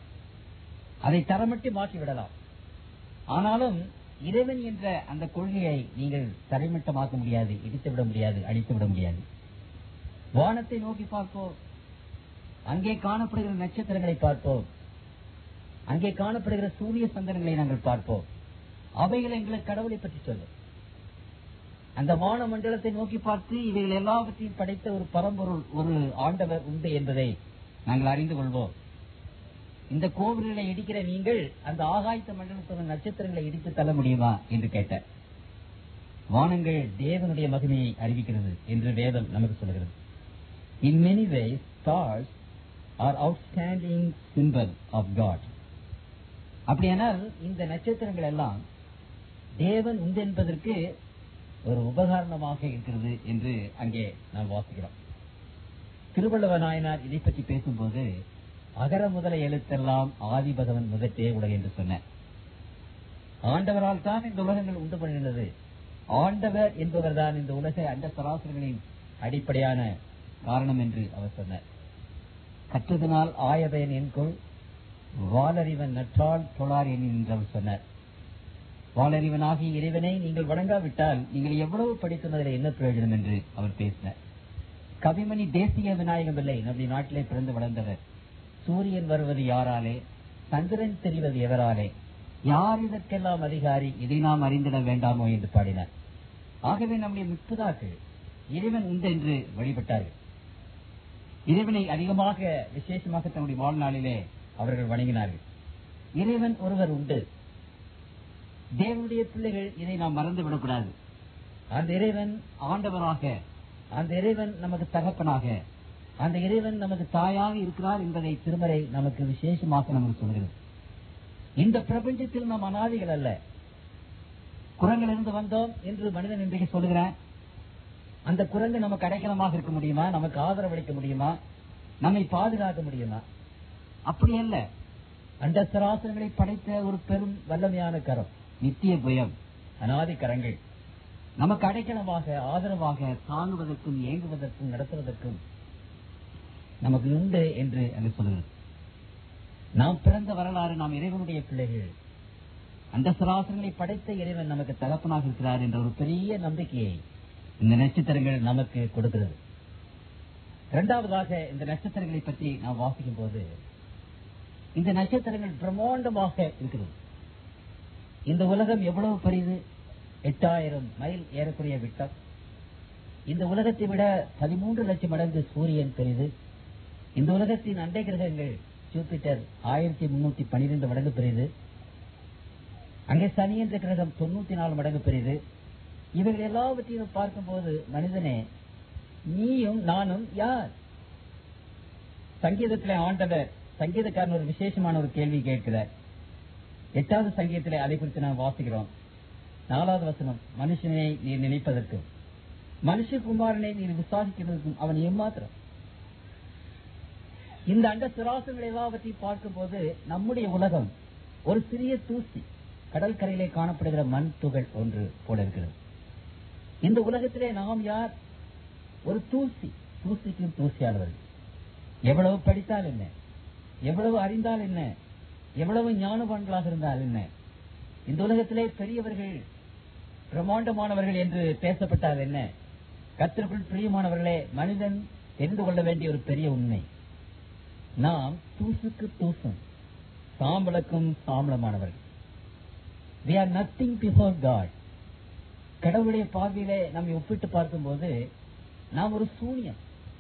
அதை தரமட்டமாக்கி விடலாம் ஆனாலும் இறைவன் என்ற அந்த கொள்கையை நீங்கள் தரைமட்டமாக்க முடியாது இடித்து விட முடியாது அழித்து விட முடியாது வானத்தை நோக்கி பார்ப்போம் அங்கே காணப்படுகிற நட்சத்திரங்களை பார்ப்போம் அங்கே காணப்படுகிற சூரிய சந்திரங்களை நாங்கள் பார்ப்போம் அவைகள் எங்களுக்கு கடவுளை பற்றி சொல்லும் அந்த வான மண்டலத்தை நோக்கி பார்த்து இவைகள் எல்லாவற்றையும் படைத்த ஒரு பரம்பொருள் ஒரு ஆண்டவர் உண்டு என்பதை நாங்கள் அறிந்து கொள்வோம் இந்த கோவில்களை இடிக்கிற நீங்கள் அந்த ஆகாயத்த மண்டலத்தோட நட்சத்திரங்களை இடித்து தள்ள முடியுமா என்று கேட்டார் வானங்கள் தேவனுடைய மகிமையை அறிவிக்கிறது என்று வேதம் நமக்கு சொல்கிறது in many ways stars are outstanding symbol of God அப்படியானால் இந்த நட்சத்திரங்கள் எல்லாம் தேவன் உண்டு என்பதற்கு ஒரு உபகாரணமாக இருக்கிறது என்று அங்கே நாம் வாசிக்கிறோம் திருவள்ளுவ நாயனார் இதை பற்றி பேசும்போது அகர முதல எழுத்தெல்லாம் ஆதி பகவன் முதற்றே உலக என்று சொன்னார் ஆண்டவரால் தான் இந்த உலகங்கள் உண்டு பண்ணுகிறது ஆண்டவர் என்பவர் தான் இந்த உலக அண்ட சராசரிகளின் அடிப்படையான காரணம் என்று அவர் சொன்னார் கற்றதனால் ஆயபயன் என்கொள் வாலறிவன் நற்றால் தொழார் என் என்று அவர் சொன்னார் வாலறிவனாகிய இறைவனை நீங்கள் வணங்காவிட்டால் நீங்கள் எவ்வளவு படித்துள்ளதில் என்ன பிரயோஜனம் என்று அவர் பேசினார் கவிமணி தேசிய விநாயகம் பிள்ளை நம்முடைய நாட்டிலே பிறந்து வளர்ந்தவர் சூரியன் வருவது யாராலே சந்திரன் தெரிவது எவராலே யார் இதற்கெல்லாம் அதிகாரி இதை நாம் அறிந்திட வேண்டாமோ என்று பாடினார் ஆகவே நம்முடைய முற்புதாக்கள் இறைவன் உண்டு என்று வழிபட்டார்கள் இறைவனை அதிகமாக விசேஷமாக தன்னுடைய வாழ்நாளிலே அவர்கள் வணங்கினார்கள் இறைவன் ஒருவர் உண்டு தேவனுடைய பிள்ளைகள் இதை நாம் மறந்து விடக்கூடாது அந்த இறைவன் ஆண்டவராக அந்த இறைவன் நமக்கு தகப்பனாக அந்த இறைவன் நமக்கு தாயாக இருக்கிறார் என்பதை திருமறை நமக்கு விசேஷமாக நமக்கு சொல்கிறது இந்த பிரபஞ்சத்தில் நாம் அனாதிகள் அல்ல குரங்கிலிருந்து வந்தோம் என்று மனிதன் இன்றைக்கு சொல்லுகிறேன் அந்த குரங்கு நமக்கு அடைக்கலமாக இருக்க முடியுமா நமக்கு ஆதரவளிக்க முடியுமா நம்மை பாதுகாக்க முடியுமா அப்படி அல்ல அந்த சராசரங்களை படைத்த ஒரு பெரும் வல்லமையான கரம் நித்திய புயம் அனாதி கரங்கள் நமக்கு அடைக்கலமாக ஆதரவாக தாங்குவதற்கும் இயங்குவதற்கும் நடத்துவதற்கும் நமக்கு உண்டு என்று அங்கு சொல்கிறது நாம் பிறந்த வரலாறு நாம் இறைவனுடைய பிள்ளைகள் அந்த சராசரங்களை படைத்த இறைவன் நமக்கு தகப்பனாக இருக்கிறார் என்ற ஒரு பெரிய நம்பிக்கையை இந்த நட்சத்திரங்கள் நமக்கு கொடுக்கிறது இரண்டாவதாக இந்த நட்சத்திரங்களை பற்றி நாம் வாசிக்கும் போது இந்த நட்சத்திரங்கள் பிரம்மாண்டமாக இருக்கிறது இந்த உலகம் எவ்வளவு பெரியது எட்டாயிரம் மைல் ஏறக்கூடிய விட்டம் இந்த உலகத்தை விட பதிமூன்று லட்சம் மடங்கு சூரியன் பெரிது இந்த உலகத்தின் அண்டை கிரகங்கள் ஜூபிட்டர் ஆயிரத்தி முன்னூத்தி பனிரெண்டு மடங்கு பெரியது அங்கே சனி என்ற கிரகம் தொண்ணூத்தி நாலு மடங்கு பெரியது இவைகள் எல்லாவற்றையும் பார்க்கும்போது மனிதனே நீயும் நானும் யார் சங்கீதத்திலே ஆண்டவர் சங்கீதக்காரன் ஒரு விசேஷமான ஒரு கேள்வி கேட்கிறார் எட்டாவது சங்கீதத்திலே அதை குறித்து நாம் வாசிக்கிறோம் நாலாவது வசனம் மனுஷனை நீர் நினைப்பதற்கும் மனுஷகுமாரனை நீர் விசாரிக்கிறதற்கும் அவன் ஏமாத்திரம் இந்த அண்ட சிராசங்கள் எல்லாவற்றையும் பார்க்கும்போது நம்முடைய உலகம் ஒரு சிறிய தூசி கடற்கரையிலே காணப்படுகிற மண் துகள் ஒன்று போல இருக்கிறது இந்த உலகத்திலே நாம் யார் ஒரு தூசி தூசிக்கும் தூசியானவர்கள் எவ்வளவு படித்தால் என்ன எவ்வளவு அறிந்தால் என்ன எவ்வளவு ஞானவான்களாக இருந்தால் என்ன இந்த உலகத்திலே பெரியவர்கள் பிரம்மாண்டமானவர்கள் என்று பேசப்பட்டால் என்ன கத்திற்குள் பிரியமானவர்களே மனிதன் தெரிந்து கொள்ள வேண்டிய ஒரு பெரிய உண்மை நாம் தூசுக்கு தூசும் சாம்பலுக்கும் சாம்பலமானவர்கள் we are nothing before God கடவுளுடைய பார்வையிலே நம்மை ஒப்பிட்டு பார்க்கும்போது நாம் ஒரு சூனியம்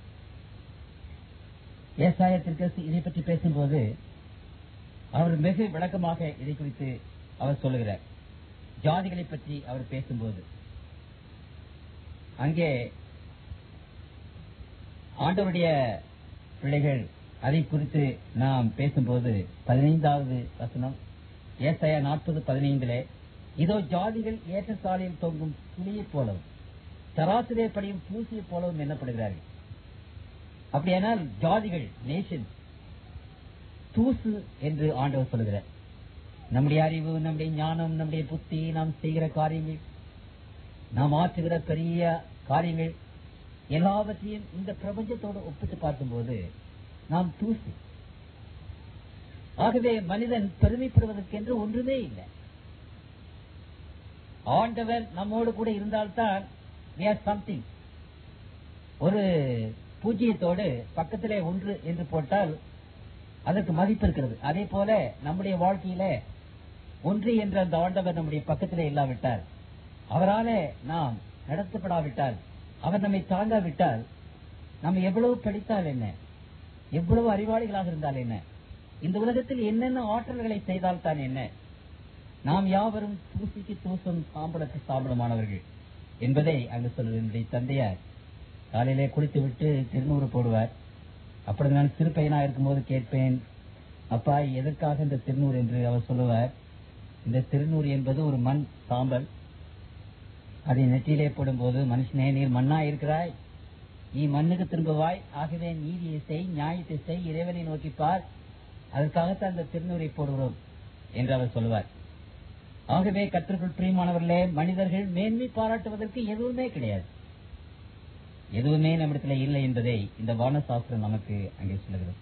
ஏசாயத்திற்கு இதை பற்றி பேசும்போது அவர் மிக விளக்கமாக இதை குறித்து அவர் சொல்லுகிறார் ஜாதிகளை பற்றி அவர் பேசும்போது அங்கே ஆண்டவருடைய பிள்ளைகள் அதை குறித்து நாம் பேசும்போது பதினைந்தாவது வசனம் ஏசாயா நாற்பது பதினைந்திலே இதோ ஜாதிகள் ஏற்ற சாலையில் தொங்கும் துளியைப் போலவும் சராசரியை படியும் பூசியைப் போலவும் எண்ணப்படுகிறார்கள் அப்படியானால் ஜாதிகள் நேஷன் தூசு என்று ஆண்டவர் சொல்லுகிறார் நம்முடைய அறிவு நம்முடைய ஞானம் நம்முடைய புத்தி நாம் செய்கிற காரியங்கள் நாம் ஆற்றுகிற பெரிய காரியங்கள் எல்லாவற்றையும் இந்த பிரபஞ்சத்தோடு ஒப்பிட்டு பார்க்கும்போது நாம் தூசு ஆகவே மனிதன் பெருமைப்படுவதற்கென்று ஒன்றுமே இல்லை ஆண்டவர் நம்மோடு கூட இருந்தால்தான் we are சம்திங் ஒரு பூஜ்ஜியத்தோடு பக்கத்திலே ஒன்று என்று போட்டால் அதற்கு மதிப்பு இருக்கிறது அதே போல நம்முடைய வாழ்க்கையில ஒன்று என்ற அந்த ஆண்டவர் நம்முடைய பக்கத்திலே இல்லாவிட்டால் அவரால நாம் நடத்தப்படாவிட்டால் அவர் நம்மை தாங்காவிட்டால் நம்ம எவ்வளவு படித்தால் என்ன எவ்வளவு அறிவாளிகளாக இருந்தால் என்ன இந்த உலகத்தில் என்னென்ன ஆற்றல்களை செய்தால் தான் என்ன நாம் யாவரும் தூசிக்கு தூசும் சாம்பலுக்கு சாம்பலமானவர்கள் என்பதை அங்கு சொல்வது என்னுடைய தந்தையார் காலையிலே குளித்து விட்டு திருநூறு போடுவார் அப்பொழுது நான் சிறு பையனா இருக்கும்போது கேட்பேன் அப்பா எதற்காக இந்த திருநூறு என்று அவர் சொல்லுவார் இந்த திருநூறு என்பது ஒரு மண் சாம்பல் அதை நெற்றியிலே போடும்போது மனுஷனே நீர் மண்ணா இருக்கிறாய் நீ மண்ணுக்கு திரும்புவாய் ஆகவே நீதியை செய் நியாயத்தை செய் இறைவனை நோக்கி பார் அதற்காகத்தான் அந்த திருநூறை போடுகிறோம் என்று அவர் சொல்லுவார் ஆகவே கத்திற்குள் பிரியமானவர்களே மனிதர்கள் மேன்மை பாராட்டுவதற்கு எதுவுமே கிடையாது எதுவுமே நம்மிடத்துல இல்லை என்பதை இந்த வானசாஸ்திரம் நமக்கு அங்கே சொல்லுகிறது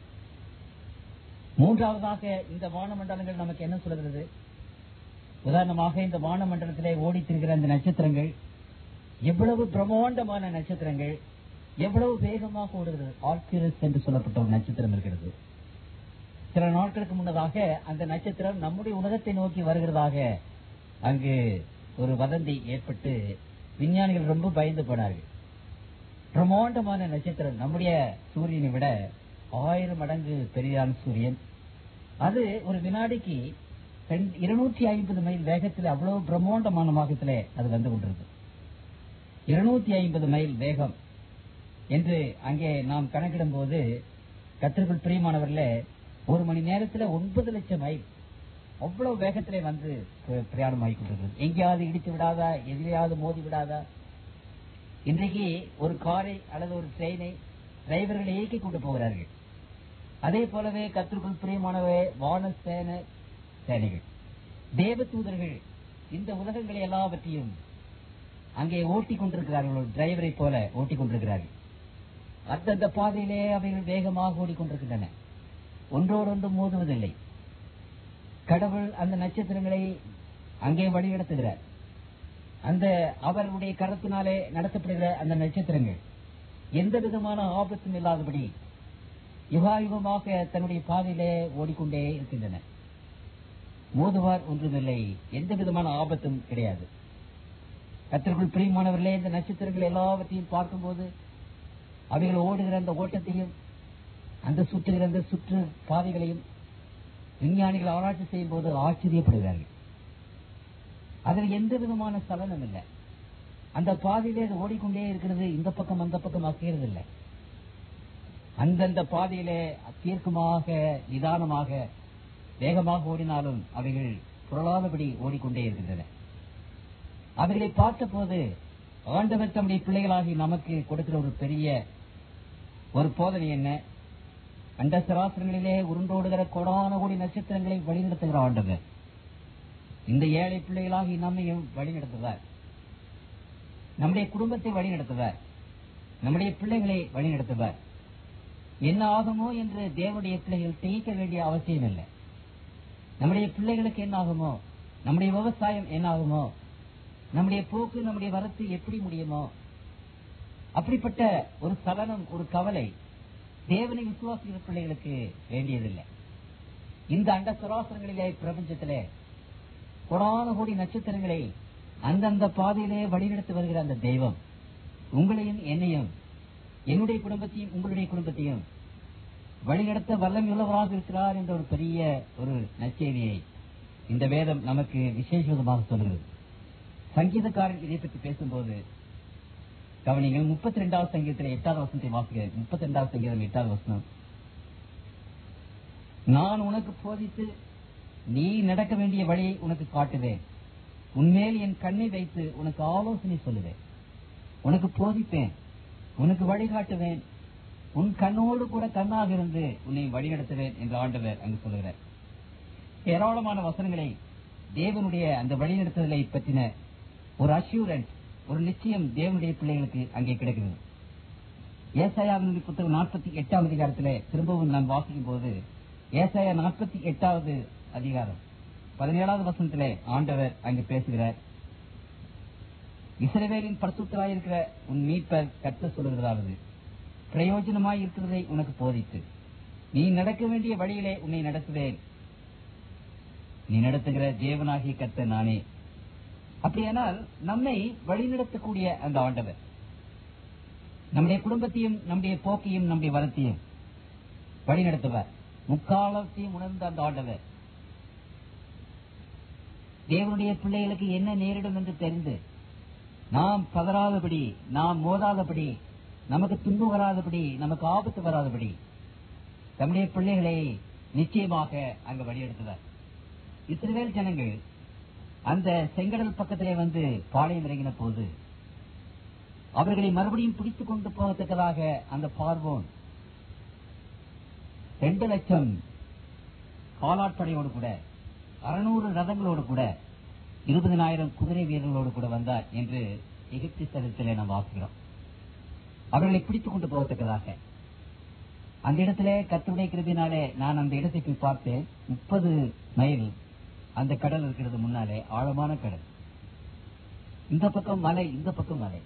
மூன்றாவதாக இந்த வானமண்டலங்கள் நமக்கு என்ன சொல்லுகிறது உதாரணமாக இந்த வானமண்டலத்திலே ஓடி திரிகிற அந்த நட்சத்திரங்கள் எவ்வளவு பிரம்மாண்டமான நட்சத்திரங்கள் எவ்வளவு வேகமாக ஓடுகிறது ஆர்கிரஸ் என்று சொல்லப்பட்ட ஒரு நட்சத்திரம் இருக்கிறது சில நாட்களுக்கு முன்னதாக அந்த நட்சத்திரம் நம்முடைய உலகத்தை நோக்கி வருகிறதாக அங்கு ஒரு வதந்தி ஏற்பட்டு விஞ்ஞானிகள் ரொம்ப பயந்து போனார்கள் பிரம்மாண்டமான நட்சத்திரம் நம்முடைய சூரியனை விட ஆயிரம் மடங்கு பெரியான சூரியன் அது ஒரு வினாடிக்கு இருநூற்றி ஐம்பது மைல் வேகத்தில் அவ்வளவு பிரம்மாண்டமான வேகத்திலே அது வந்து கொண்டிருக்கு இருநூத்தி ஐம்பது மைல் வேகம் என்று அங்கே நாம் கணக்கிடும் போது கத்திற்குள் பிரியமானவர்களே ஒரு மணி நேரத்துல ஒன்பது லட்சம் மைல் அவ்வளவு வேகத்திலே வந்து பி- பிரயாணம் ஆகி கொண்டிருக்கிறது எங்கேயாவது இடித்து விடாதா எதிலையாவது மோதி விடாதா இன்றைக்கு ஒரு காரை அல்லது ஒரு ட்ரெயினை டிரைவர்கள் இயக்கி கொண்டு போகிறார்கள் அதே போலவே கத்திற்குள் பிரியமானவே வான சேன சேனைகள் தேவ தூதர்கள் இந்த உலகங்களை எல்லாவற்றையும் அங்கே ஓட்டிக் கொண்டிருக்கிறார்கள் ஒரு டிரைவரை போல ஓட்டிக் கொண்டிருக்கிறார்கள் அந்தந்த பாதையிலே அவைகள் வேகமாக ஓடிக்கொண்டிருக்கின்றன ஒன்றோடொன்று மோதுவதில்லை கடவுள் அந்த நட்சத்திரங்களை அங்கே வழிநடத்துகிறார் அந்த அவருடைய கரத்தினாலே நடத்தப்படுகிற அந்த நட்சத்திரங்கள் எந்த விதமான ஆபத்தும் இல்லாதபடி யுகாயுகமாக தன்னுடைய பாதையிலே ஓடிக்கொண்டே இருக்கின்றன மோதுவார் ஒன்றுமில்லை எந்த விதமான ஆபத்தும் கிடையாது கத்திற்குள் பிரியமானவர்களே இந்த நட்சத்திரங்கள் எல்லாவற்றையும் பார்க்கும்போது அவைகள் ஓடுகிற அந்த ஓட்டத்தையும் அந்த சுற்றுகிற அந்த சுற்று பாதைகளையும் விஞ்ஞானிகள் ஆராய்ச்சி செய்யும் போது ஆச்சரியப்படுகிறார்கள் அதில் எந்த விதமான சலனம் இல்லை அந்த பாதையிலே அது ஓடிக்கொண்டே இருக்கிறது இந்த பக்கம் அந்த பக்கம் அசைகிறது இல்லை அந்தந்த பாதையிலே தீர்க்கமாக நிதானமாக வேகமாக ஓடினாலும் அவைகள் புரளாதபடி ஓடிக்கொண்டே இருக்கின்றன அவைகளை பார்த்தபோது ஆண்டவர் தம்முடைய பிள்ளைகளாகி நமக்கு கொடுக்கிற ஒரு பெரிய ஒரு போதனை என்ன அண்ட சராசரங்களிலே உருண்டோடுகிற கொடான கோடி நட்சத்திரங்களை வழிநடத்துகிற ஆண்டவர் இந்த ஏழை பிள்ளைகளாகி நம்மையும் வழிநடத்துவார் நம்முடைய குடும்பத்தை வழிநடத்துவார் நம்முடைய பிள்ளைகளை வழிநடத்துவார் என்ன ஆகுமோ என்று தேவனுடைய பிள்ளைகள் திகைக்க வேண்டிய அவசியம் இல்லை நம்முடைய பிள்ளைகளுக்கு என்ன ஆகுமோ நம்முடைய விவசாயம் என்ன ஆகுமோ நம்முடைய போக்கு நம்முடைய வரத்து எப்படி முடியுமோ அப்படிப்பட்ட ஒரு சலனம் ஒரு கவலை தேவனை விசுவாசிக்கிற பிள்ளைகளுக்கு வேண்டியதில்லை இந்த அண்ட சராசரங்களிலே பிரபஞ்சத்திலே கொடான கோடி நட்சத்திரங்களை அந்தந்த பாதையிலே வழிநடத்தி வருகிற அந்த தெய்வம் உங்களையும் என்னையும் என்னுடைய குடும்பத்தையும் உங்களுடைய குடும்பத்தையும் வழிநடத்த வல்லமையுள்ளவராக இருக்கிறார் என்ற ஒரு பெரிய ஒரு நற்செய்தியை இந்த வேதம் நமக்கு விசேஷமாக சொல்கிறது சங்கீதக்காரன் இதை பற்றி பேசும்போது கவனிங்கள் முப்பத்தி ரெண்டாவது சங்கீதத்தில் எட்டாவது வசனத்தை வாசிக்கிறேன் முப்பத்தி ரெண்டாவது சங்கீதம் எட்டாவது வசனம் நான் உனக்கு போதித்து நீ நடக்க வேண்டிய வழியை உனக்கு காட்டுவேன் உன்மேல் என் கண்ணை வைத்து உனக்கு ஆலோசனை சொல்லுவேன் உனக்கு போதிப்பேன் உனக்கு வழிகாட்டுவேன் உன் கண்ணோடு கூட கண்ணாக இருந்து உன்னை வழிநடத்துவேன் என்று ஆண்டவர் அங்கு சொல்லுகிறார் ஏராளமான வசனங்களை தேவனுடைய அந்த வழிநடத்துதலை பற்றின ஒரு அஷூரன்ஸ் ஒரு நிச்சயம் தேவனுடைய பிள்ளைகளுக்கு அங்கே கிடைக்கிறது ஏசாயாவின் புத்தகம் நாற்பத்தி எட்டாம் அதிகாரத்திலே திரும்பவும் நான் வாசிக்கும் போது ஏசாயா நாற்பத்தி எட்டாவது அதிகாரம் பதினேழாவது வசனத்திலே ஆண்டவர் அங்கு பேசுகிறார் இஸ்ரவேலின் பரிசுத்தராயிருக்கிற உன் மீட்பர் கத்த சொல்லுகிறதாவது பிரயோஜனமாய் இருக்கிறதை உனக்கு போதித்து நீ நடக்க வேண்டிய வழியிலே உன்னை நடத்துவேன் நீ நடத்துகிற தேவனாகிய கத்த நானே அப்படியானால் நம்மை வழிநடத்தக்கூடிய அந்த ஆண்டவர் நம்முடைய குடும்பத்தையும் நம்முடைய போக்கையும் நம்முடைய வரத்தையும் வழிநடத்துவார் முக்காலத்தையும் உணர்ந்த அந்த ஆண்டவர் தேவனுடைய பிள்ளைகளுக்கு என்ன நேரிடும் என்று தெரிந்து நாம் பதறாதபடி நாம் மோதாதபடி நமக்கு துன்பம் வராதபடி நமக்கு ஆபத்து வராதபடி தம்முடைய பிள்ளைகளை நிச்சயமாக அங்கு வழியெடுத்தவர் இஸ்ரவேல் ஜனங்கள் அந்த செங்கடல் பக்கத்திலே வந்து பாளையம் இறங்கின போது அவர்களை மறுபடியும் பிடித்துக் கொண்டு போகத்தக்கதாக அந்த பார்வோன் ரெண்டு லட்சம் காலாட்படையோடு கூட அறுநூறு ரதங்களோடு கூட இருபதனாயிரம் குதிரை வீரர்களோடு கூட வந்தார் என்று எகிப்தி சரித்திலே நாம் வாசிக்கிறோம் அவர்களை பிடித்துக் கொண்டு போகத்தக்கதாக அந்த இடத்திலே கத்துடைய கிருபினாலே நான் அந்த இடத்தை போய் பார்த்தேன் முப்பது மைல் அந்த கடல் இருக்கிறது முன்னாலே ஆழமான கடல் இந்த பக்கம் மலை இந்த பக்கம் மலை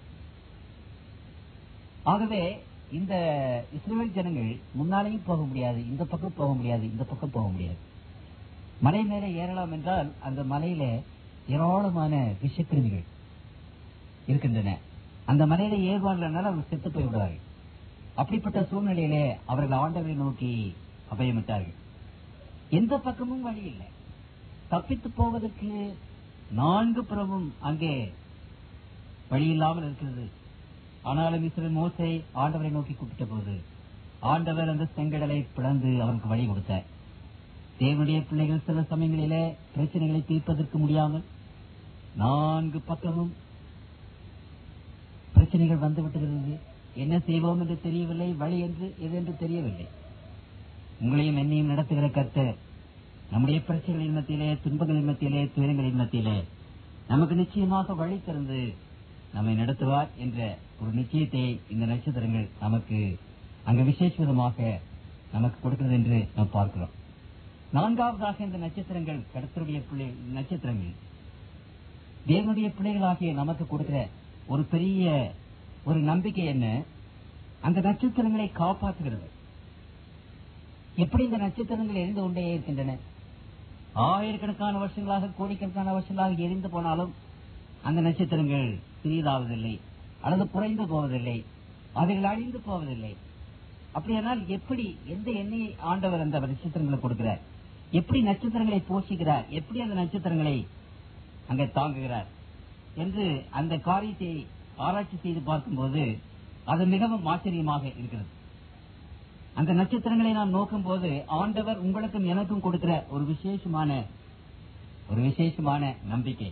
ஆகவே இந்த இஸ்ரேல் ஜனங்கள் முன்னாலேயும் போக முடியாது இந்த பக்கம் போக முடியாது இந்த பக்கம் போக முடியாது மலை மேலே ஏறலாம் என்றால் அந்த மலையில ஏராளமான விஷக்கிருமிகள் இருக்கின்றன அந்த மலையில ஏறுவார்களால் அவர் செத்து போய் விடுவார்கள் அப்படிப்பட்ட சூழ்நிலையிலே அவர்கள் ஆண்டவரை நோக்கி அபயமிட்டார்கள் எந்த பக்கமும் வழி இல்லை தப்பித்து போவதற்கு நான்கு புறமும் அங்கே வழி இல்லாமல் இருக்கிறது ஆனாலும் இஸ்ரேல் மோசை ஆண்டவரை நோக்கி கூப்பிட்ட போது ஆண்டவர் அந்த செங்கடலை பிளந்து அவருக்கு வழி கொடுத்தார் தேவனுடைய பிள்ளைகள் சில சமயங்களிலே பிரச்சனைகளை தீர்ப்பதற்கு முடியாமல் நான்கு பக்கமும் பிரச்சனைகள் வந்து விட்டுகிறது என்ன செய்வோம் என்று தெரியவில்லை வழி என்று எது என்று தெரியவில்லை உங்களையும் என்னையும் நடத்துகிற கர்த்தர் நம்முடைய பிரச்சனைகளின் மத்தியிலே துன்பங்களின் மத்தியிலே துயரங்களின் மத்தியிலே நமக்கு நிச்சயமாக வழி திறந்து நம்மை நடத்துவார் என்ற ஒரு நிச்சயத்தை இந்த நட்சத்திரங்கள் நமக்கு அங்கு விசேஷ விதமாக நமக்கு கொடுக்கிறது என்று நாம் பார்க்கிறோம் நான்காவதாக இந்த நட்சத்திரங்கள் கடத்தருடைய பிள்ளை நட்சத்திரங்கள் தேவனுடைய பிள்ளைகளாகிய நமக்கு கொடுக்கிற ஒரு பெரிய ஒரு நம்பிக்கை என்ன அந்த நட்சத்திரங்களை காப்பாற்றுகிறது எப்படி இந்த நட்சத்திரங்கள் எரிந்து கொண்டே இருக்கின்றன ஆயிரக்கணக்கான வருஷங்களாக கோடிக்கணக்கான வருஷங்களாக எரிந்து போனாலும் அந்த நட்சத்திரங்கள் சிறியதாவதில்லை அல்லது குறைந்து போவதில்லை அவைகள் அழிந்து போவதில்லை அப்படியானால் எப்படி எந்த எண்ணெயை ஆண்டவர் அந்த நட்சத்திரங்களை கொடுக்கிறார் எப்படி நட்சத்திரங்களை போஷிக்கிறார் எப்படி அந்த நட்சத்திரங்களை அங்கே தாங்குகிறார் என்று அந்த காரியத்தை ஆராய்ச்சி செய்து பார்க்கும்போது அது மிகவும் ஆச்சரியமாக இருக்கிறது அந்த நட்சத்திரங்களை நாம் நோக்கும் போது ஆண்டவர் உங்களுக்கும் எனக்கும் கொடுக்கிற ஒரு விசேஷமான ஒரு விசேஷமான நம்பிக்கை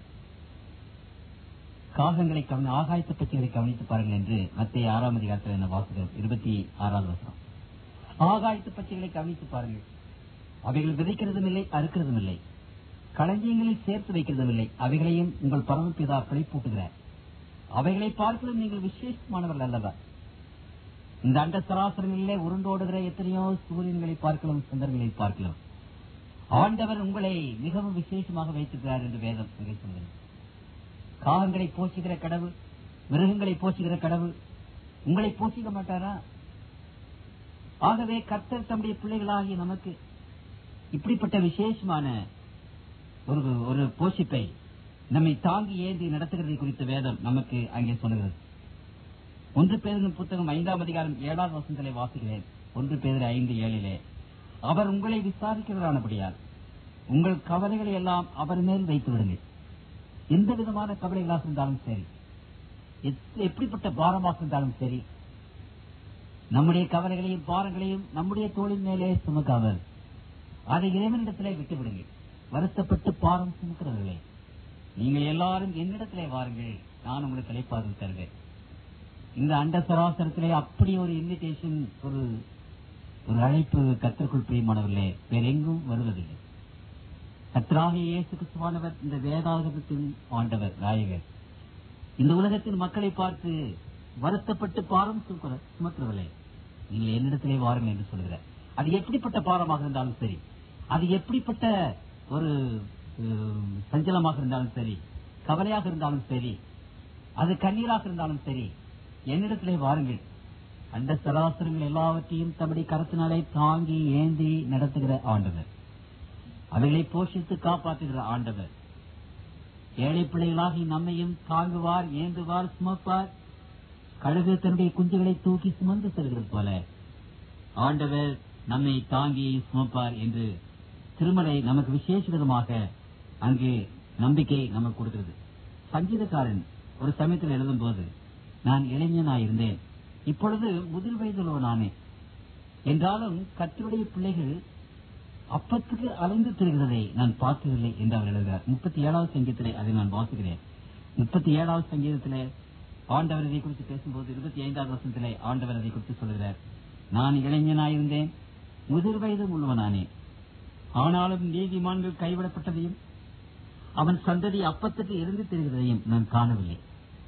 காகங்களை கவனி ஆகாயத்து பட்சிகளை கவனித்து பாருங்கள் என்று மத்திய ஆறாம் அதிகாரத்தில் என்ன வாக்குகிறோம் இருபத்தி ஆறாவது வருஷம் ஆகாயத்து பட்சிகளை கவனித்து பாருங்கள் அவைகள் விதைக்கிறதும் இல்லை அறுக்கிறதும் இல்லை களஞ்சியங்களில் சேர்த்து வைக்கிறதும் இல்லை அவைகளையும் உங்கள் பரமபிதா பிழைப்பூட்டுகிறார் அவைகளை பார்க்கலும் நீங்கள் விசேஷமானவர்கள் அல்லவா இந்த அண்ட சராசரங்களிலே உருண்டோடுகிற எத்தனையோ சூரியன்களை பார்க்கலாம் சந்திரங்களை பார்க்கலாம் ஆண்டவர் உங்களை மிகவும் விசேஷமாக வைத்திருக்கிறார் என்று வேதம் இங்கே சொல்கிறது காகங்களை போஷிக்கிற கடவுள் மிருகங்களை போஷிக்கிற கடவுள் உங்களை போஷிக்க மாட்டாரா ஆகவே கர்த்தர் தம்முடைய பிள்ளைகளாகிய நமக்கு இப்படிப்பட்ட விசேஷமான ஒரு ஒரு போஷிப்பை நம்மை தாங்கி ஏந்தி நடத்துகிறதை குறித்த வேதம் நமக்கு அங்கே சொல்லுகிறது ஒன்று பேரின் புத்தகம் ஐந்தாம் அதிகாரம் ஏழாம் வசனத்திலே வாசிக்கிறேன் ஒன்று பேர் ஐந்து ஏழிலே அவர் உங்களை விசாரிக்கிறவரானபடியால் உங்கள் கவலைகளை எல்லாம் அவர் மேல் வைத்து விடுங்கள் எந்த விதமான கவலைகளாக இருந்தாலும் சரி எத்- எப்படிப்பட்ட பாரமாக இருந்தாலும் சரி நம்முடைய கவலைகளையும் பாரங்களையும் நம்முடைய தோளின் மேலே சுமக்காமல் அதை இறைவனிடத்திலே விட்டு விடுங்கள் வருத்தப்பட்டு பாரம் சுமக்கிறவர்களே நீங்கள் எல்லாரும் என்னிடத்திலே வாருங்கள் நான் உங்களுக்கு அழைப்பார்கள் தருவேன் இந்த அண்ட சராசரத்திலே அப்படி ஒரு இன்விடேஷன் ஒரு ஒரு அழைப்பு கத்திற்குள் பிரியமானவர்களே வேற எங்கும் வருவதில்லை கத்தராகிய இயேசு கிறிஸ்துவானவர் இந்த வேதாகமத்தின் ஆண்டவர் நாயகர் இந்த உலகத்தின் மக்களை பார்த்து வருத்தப்பட்டு பாரம் சுமக்கிற- சுமக்கிறவர்களே நீங்கள் என்னிடத்திலே வாருங்கள் என்று சொல்கிறார் அது எப்படிப்பட்ட பாரமாக இருந்தாலும் சரி அது எப்படிப்பட்ட ஒரு உம், சஞ்சலமாக இருந்தாலும் சரி கவலையாக இருந்தாலும் சரி அது கண்ணீராக இருந்தாலும் சரி என்னிடத்திலே வாருங்கள் அந்த சராசரங்கள் எல்லாவற்றையும் தம்முடைய கருத்தினாலே தாங்கி ஏந்தி நடத்துகிற ஆண்டவர் அவைகளை போஷித்து காப்பாற்றுகிற ஆண்டவர் ஏழை பிள்ளைகளாகி நம்மையும் தாங்குவார் ஏந்துவார் சுமப்பார் கழுகு தன்னுடைய குஞ்சுகளை தூக்கி சுமந்து செல்கிறது போல ஆண்டவர் நம்மை தாங்கி சுமப்பார் என்று திருமலை நமக்கு விசேஷ விதமாக அங்கு நம்பிக்கை நமக்கு கொடுக்கிறது சங்கீதக்காரன் ஒரு சமயத்தில் எழுதும் போது நான் இளைஞனாயிருந்தேன் இப்பொழுது முதிர் வயதுள்ளவனானே என்றாலும் கர்த்தருடைய பிள்ளைகள் அப்பத்துக்கு அலைந்து திரிகிறதை நான் பார்த்ததில்லை என்று அவர் எழுதுகிறார் முப்பத்தி ஏழாவது சங்கீதத்திலே அதை நான் வாசிக்கிறேன் முப்பத்தி ஏழாவது சங்கீதத்திலே ஆண்டவர் இதை குறித்து பேசும்போது இருபத்தி ஐந்தாவது வருஷத்திலே ஆண்டவர் அதை குறித்து சொல்கிறார் நான் இளைஞனாயிருந்தேன் முதிர் வயதும் உள்ளவனானே ஆனாலும் நீதிமான்கள் கைவிடப்பட்டதையும் அவன் சந்ததி அப்பத்துக்கு இருந்து திரிகிறதையும் நான் காணவில்லை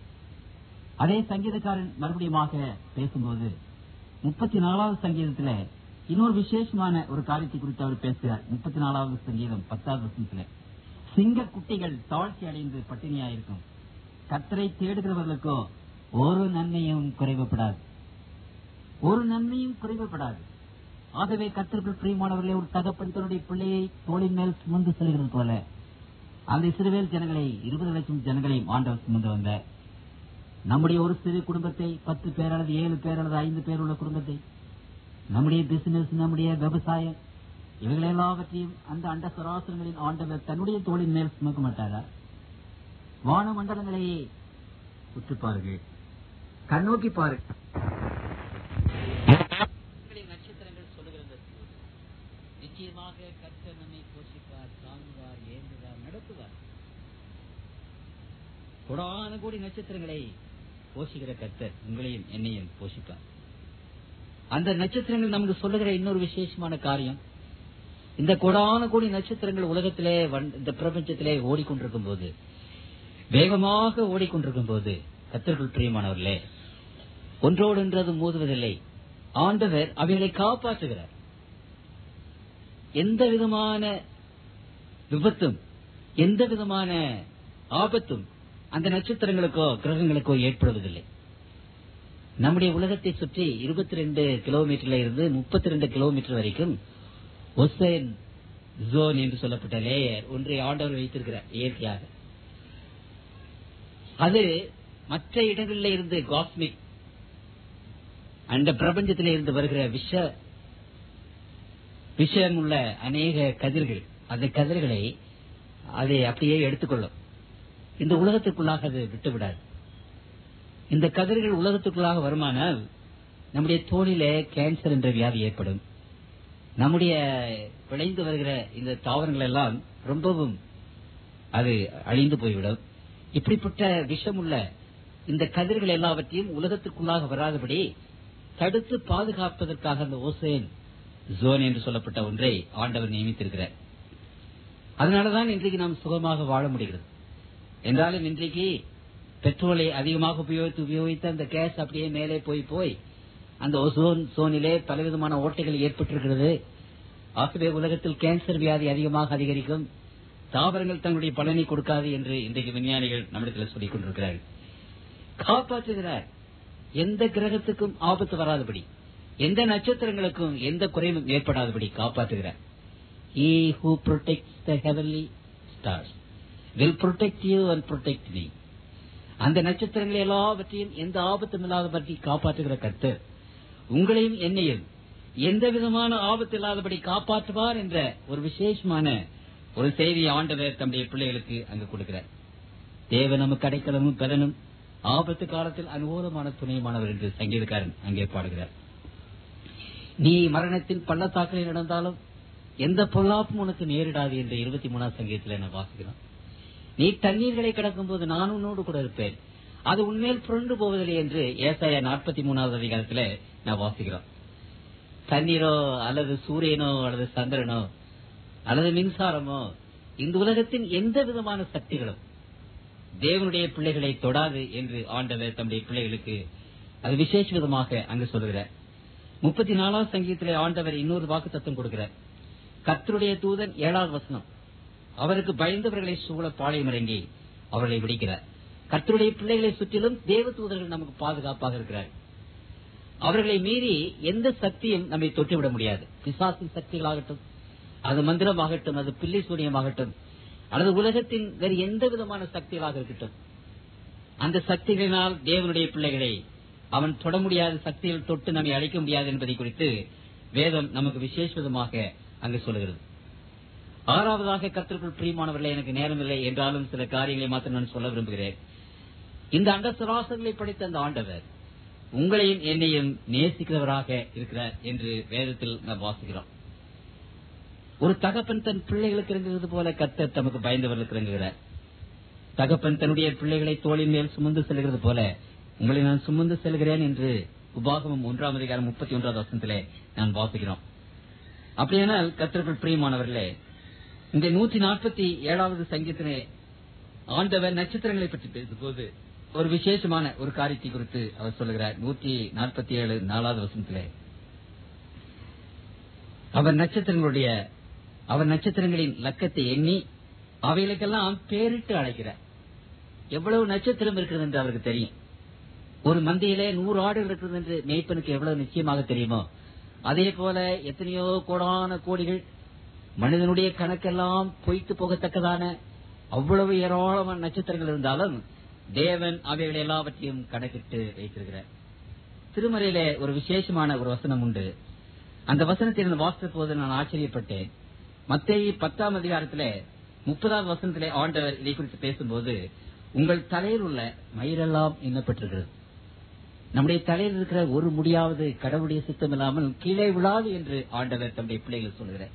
அதே சங்கீதக்காரன் மறுபடியுமாக பேசும்போது முப்பத்தி நாலாவது சங்கீதத்துல இன்னொரு விசேஷமான ஒரு காரியத்தை குறித்து அவர் பேசுகிறார் முப்பத்தி நாலாவது சங்கீதம் பத்தாவது வருஷத்துல சிங்க குட்டிகள் தாழ்ச்சி அடைந்து பட்டினியாயிருக்கும் கத்தரை தேடுகிறவர்களுக்கோ ஒரு நன்மையும் குறைவுபடாது ஒரு நன்மையும் குறைவுபடாது ஆகவே கத்தர்கள் பிரியமானவர்களே ஒரு தகப்பன் தன்னுடைய பிள்ளையை தோளின் மேல் சுமந்து செல்கிறது போல அந்த இஸ்ரவேல் ஜனங்களை இருபது லட்சம் ஜனங்களையும் ஆண்டவர் சுமந்து வந்த நம்முடைய ஒரு சிறு குடும்பத்தை பத்து பேர் அல்லது ஏழு பேர் அல்லது ஐந்து பேர் உள்ள குடும்பத்தை நம்முடைய பிசினஸ் நம்முடைய விவசாயம் இவைகள் எல்லாவற்றையும் அந்த அண்ட சராசரங்களின் ஆண்டவர் தன்னுடைய தோளின் மேல் சுமக்க மாட்டாரா வான மண்டலங்களையே உற்று பாருங்கள் கண்ணோக்கி பாருங்கள் நட்சத்திரங்கள் சொல்லுகிறது நிச்சயமாக கர்த்தர் நம்மை போஷிப்பார் தாங்குவார் ஏந்துவார் நடத்துவார் கொடான கோடி நட்சத்திரங்களை போஷிக்கிற கர்த்தர் உங்களையும் என்னையும் போஷிப்பார் அந்த நட்சத்திரங்கள் நமக்கு சொல்லுகிற இன்னொரு விசேஷமான காரியம் இந்த கொடான கோடி நட்சத்திரங்கள் உலகத்திலே வந்- இந்த பிரபஞ்சத்திலே ஓடிக்கொண்டிருக்கும் போது வேகமாக ஓடிக்கொண்டிருக்கும் போது கத்தர்கள் பிரியமானவர்களே ஒன்றோடு ஒன்றது மோதுவதில்லை ஆண்டவர் அவைகளை காப்பாற்றுகிறார் எந்த விதமான விபத்தும் எந்த விதமான ஆபத்தும் அந்த நட்சத்திரங்களுக்கோ கிரகங்களுக்கோ ஏற்படுவதில்லை நம்முடைய உலகத்தை சுற்றி இருபத்தி ரெண்டு கிலோமீட்டர்ல இருந்து முப்பத்தி ரெண்டு கிலோமீட்டர் வரைக்கும் ஒசேன் ஜோன் என்று சொல்லப்பட்ட லேயர் ஒன்றை ஆண்டவர் வைத்திருக்கிறார் இயற்கையாக அது மற்ற இடங்களில் இருந்து காஸ்மிக் அந்த பிரபஞ்சத்திலே இருந்து வருகிற விஷ விஷயம் உள்ள அநேக கதிர்கள் அந்த கதிர்களை அதை அப்படியே எடுத்துக்கொள்ளும் இந்த உலகத்திற்குள்ளாக அது விட்டுவிடாது இந்த கதிர்கள் உலகத்துக்குள்ளாக வருமானால் நம்முடைய தோலிலே கேன்சர் என்ற வியாதி ஏற்படும் நம்முடைய விளைந்து வருகிற இந்த தாவரங்கள் எல்லாம் ரொம்பவும் அது அழிந்து போய்விடும் இப்படிப்பட்ட விஷமுள்ள இந்த கதிர்கள் எல்லாவற்றையும் உலகத்திற்குள்ளாக வராதபடி தடுத்து பாதுகாப்பதற்காக அந்த ஓசேன் ஜோன் என்று சொல்லப்பட்ட ஒன்றை ஆண்டவர் நியமித்திருக்கிறார் அதனாலதான் இன்றைக்கு நாம் சுகமாக வாழ முடிகிறது என்றாலும் இன்றைக்கு பெட்ரோலை அதிகமாக உபயோகித்து உபயோகித்து அந்த கேஸ் அப்படியே மேலே போய் போய் அந்த ஓசோன் சோனிலே பலவிதமான ஓட்டைகள் ஏற்பட்டிருக்கிறது ஆகவே உலகத்தில் கேன்சர் வியாதி அதிகமாக அதிகரிக்கும் தாவரங்கள் தங்களுடைய பலனை கொடுக்காது என்று இன்றைக்கு விஞ்ஞானிகள் நம்மிடத்தில் சொல்லிக் கொண்டிருக்கிறார்கள் காப்பாற்றுகிறார் எந்த கிரகத்துக்கும் ஆபத்து வராதபடி எந்த நட்சத்திரங்களுக்கும் எந்த குறைவும் ஏற்படாதபடி காப்பாற்றுகிறார் He who protects the heavenly stars will protect you and protect me. அந்த நட்சத்திரங்கள் எல்லாவற்றையும் எந்த ஆபத்தும் இல்லாதபடி காப்பாற்றுகிற கர்த்தர் உங்களையும் என்னையும் எந்த விதமான ஆபத்து இல்லாதபடி காப்பாற்றுவார் என்ற ஒரு விசேஷமான ஒரு செய்தியை ஆண்டவர் தம்முடைய பிள்ளைகளுக்கு அங்கு கொடுக்கிறார் தேவ நமக்கு அடைக்கலமும் பலனும் ஆபத்து காலத்தில் அனுகூலமான துணையுமானவர் என்று சங்கீதக்காரன் அங்கே பாடுகிறார் நீ மரணத்தின் பள்ளத்தாக்கில் நடந்தாலும் எந்த பொல்லாப்பும் உனக்கு நேரிடாது என்று இருபத்தி மூணாம் சங்கீதத்தில் நான் வாசிக்கிறோம் நீ தண்ணீர்களை கடக்கும் போது நான் உன்னோடு கூட இருப்பேன் அது உண்மையில் புரண்டு போவதில்லை என்று ஏசாயா நாற்பத்தி மூணாவது அதிகாரத்துல நான் வாசிக்கிறோம் தண்ணீரோ அல்லது சூரியனோ அல்லது சந்திரனோ அல்லது மின்சாரமோ இந்த உலகத்தின் எந்த விதமான சக்திகளும் தேவனுடைய பிள்ளைகளை தொடாது என்று ஆண்டவர் தம்முடைய பிள்ளைகளுக்கு அது விசேஷ விதமாக அங்கு சொல்லுகிறார் முப்பத்தி நாலாவது சங்கீதத்திலே ஆண்டவர் இன்னொரு வாக்கு தத்துவம் கொடுக்கிறார் கர்த்தருடைய தூதன் ஏழாவது வசனம் அவருக்கு பயந்தவர்களை சூழ பாளையம் இறங்கி அவர்களை விடுக்கிறார் கர்த்தருடைய பிள்ளைகளை சுற்றிலும் தேவ தூதர்கள் நமக்கு பாதுகாப்பாக இருக்கிறார் அவர்களை மீறி எந்த சக்தியும் நம்மை தொட்டுவிட முடியாது பிசாசின் சக்திகளாகட்டும் அது மந்திரமாகட்டும் அது பில்லி சூனியமாகட்டும் அல்லது உலகத்தின் வேறு எந்த விதமான சக்திகளாக இருக்கட்டும் அந்த சக்திகளினால் தேவனுடைய பிள்ளைகளை அவன் தொட முடியாத சக்திகள் தொட்டு நம்மை அழைக்க முடியாது என்பதை குறித்து வேதம் நமக்கு விசேஷ விதமாக அங்கு சொல்லுகிறது ஆறாவதாக கத்திற்குள் பிரியமானவர்களே எனக்கு நேரமில்லை என்றாலும் சில காரியங்களை மாத்திரம் நான் சொல்ல விரும்புகிறேன் இந்த அண்ட சராசரங்களை படித்த அந்த ஆண்டவர் உங்களையும் என்னையும் நேசிக்கிறவராக இருக்கிறார் என்று வேதத்தில் நாம் வாசிக்கிறோம் ஒரு தகப்பன் தன் பிள்ளைகளுக்கு இறங்குகிறது போல கத்தர் தமக்கு பயந்தவர்களுக்கு இறங்குகிறார் தகப்பன் தன்னுடைய பிள்ளைகளை தோளின் மேல் சுமந்து செல்கிறது போல உங்களை நான் சுமந்து செல்கிறேன் என்று உபாகமம் ஒன்றாம் அதிகாரம் முப்பத்தி ஒன்றாவது வசனத்திலே நான் வாசிக்கிறோம் அப்படியானால் கத்திற்குள் பிரியமானவர்களே இந்த நூற்றி நாற்பத்தி ஏழாவது சங்கீதத்திலே ஆண்டவர் நட்சத்திரங்களை பற்றி பேசும்போது ஒரு விசேஷமான ஒரு காரியத்தை குறித்து அவர் சொல்லுகிறார் நூற்றி நாற்பத்தி ஏழு நாலாவது வசனத்திலே அவர் நட்சத்திரங்களுடைய அவர் நட்சத்திரங்களின் லக்கத்தை எண்ணி அவைகளுக்கெல்லாம் பேரிட்டு அழைக்கிறார் எவ்வளவு நட்சத்திரம் இருக்கிறது என்று அவருக்கு தெரியும் ஒரு மந்தியிலே நூறு ஆடுகள் இருக்கிறது என்று மேய்ப்பனுக்கு எவ்வளவு நிச்சயமாக தெரியுமோ அதே போல எத்தனையோ கோடான கோடிகள் மனிதனுடைய கணக்கெல்லாம் பொய்த்து போகத்தக்கதான அவ்வளவு ஏராளமான நட்சத்திரங்கள் இருந்தாலும் தேவன் அவைகள் எல்லாவற்றையும் கணக்கிட்டு வைத்திருக்கிறார் திருமறையிலே ஒரு விசேஷமான ஒரு வசனம் உண்டு அந்த வசனத்தை நான் வாசித்த போது நான் ஆச்சரியப்பட்டேன் மத்திய பத்தாம் அதிகாரத்திலே முப்பதாவது வசனத்திலே ஆண்டவர் இதை குறித்து பேசும்போது உங்கள் தலையில் உள்ள மயிரெல்லாம் எண்ணப்பட்டிருக்கிறது நம்முடைய தலையில் இருக்கிற ஒரு முடியாவது கடவுளுடைய சித்தம் இல்லாமல் கீழே விழாது என்று ஆண்டவர் தம்முடைய பிள்ளைகள் சொல்கிறார்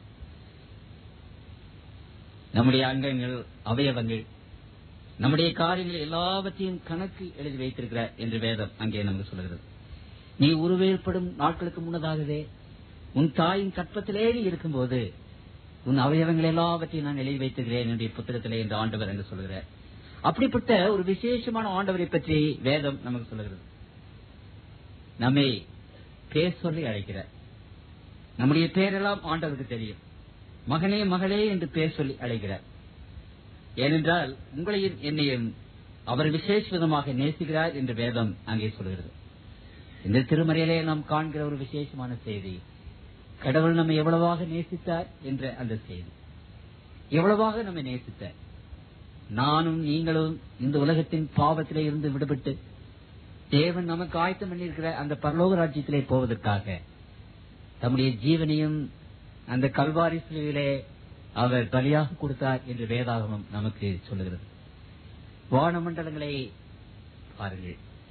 நம்முடைய அங்கங்கள் அவயவங்கள் நம்முடைய காரியங்கள் எல்லாவற்றையும் கணக்கு எழுதி வைத்திருக்கிறார் என்று வேதம் அங்கே நமக்கு சொல்கிறது நீ உருவேற்படும் நாட்களுக்கு முன்னதாகவே உன் தாயின் கற்பத்திலே நீ இருக்கும்போது உன் அவயவங்கள் எல்லாவற்றையும் நான் எழுதி வைத்திருக்கிறேன் என்னுடைய புத்தகத்திலே என்று ஆண்டவர் என்று சொல்கிறார் அப்படிப்பட்ட ஒரு விசேஷமான ஆண்டவரை பற்றி வேதம் நமக்கு சொல்லுகிறது நம்மை பேர் சொல்லி அழைக்கிறார் நம்முடைய பேரெல்லாம் ஆண்டவருக்கு தெரியும் மகனே மகளே என்று பேர் சொல்லி அழைக்கிறார் ஏனென்றால் உங்களையும் என்னையும் அவர் விசேஷ விதமாக நேசிக்கிறார் என்று வேதம் அங்கே சொல்கிறது இந்த திருமறையிலே நாம் காண்கிற ஒரு விசேஷமான செய்தி கடவுள் நம்மை எவ்வளவாக நேசித்தார் என்ற அந்த செய்தி எவ்வளவாக நம்மை நேசித்தார் நானும் நீங்களும் இந்த உலகத்தின் பாவத்திலே இருந்து விடுபட்டு தேவன் நமக்கு ஆயத்தம் பண்ணியிருக்கிற அந்த பரலோக ராஜ்யத்திலே போவதற்காக தம்முடைய ஜீவனையும் அந்த கல்வாரி சிலுவிலே அவர் பலியாக கொடுத்தார் என்று வேதாகமம் நமக்கு சொல்லுகிறது வானமண்டலங்களை பாருங்கள்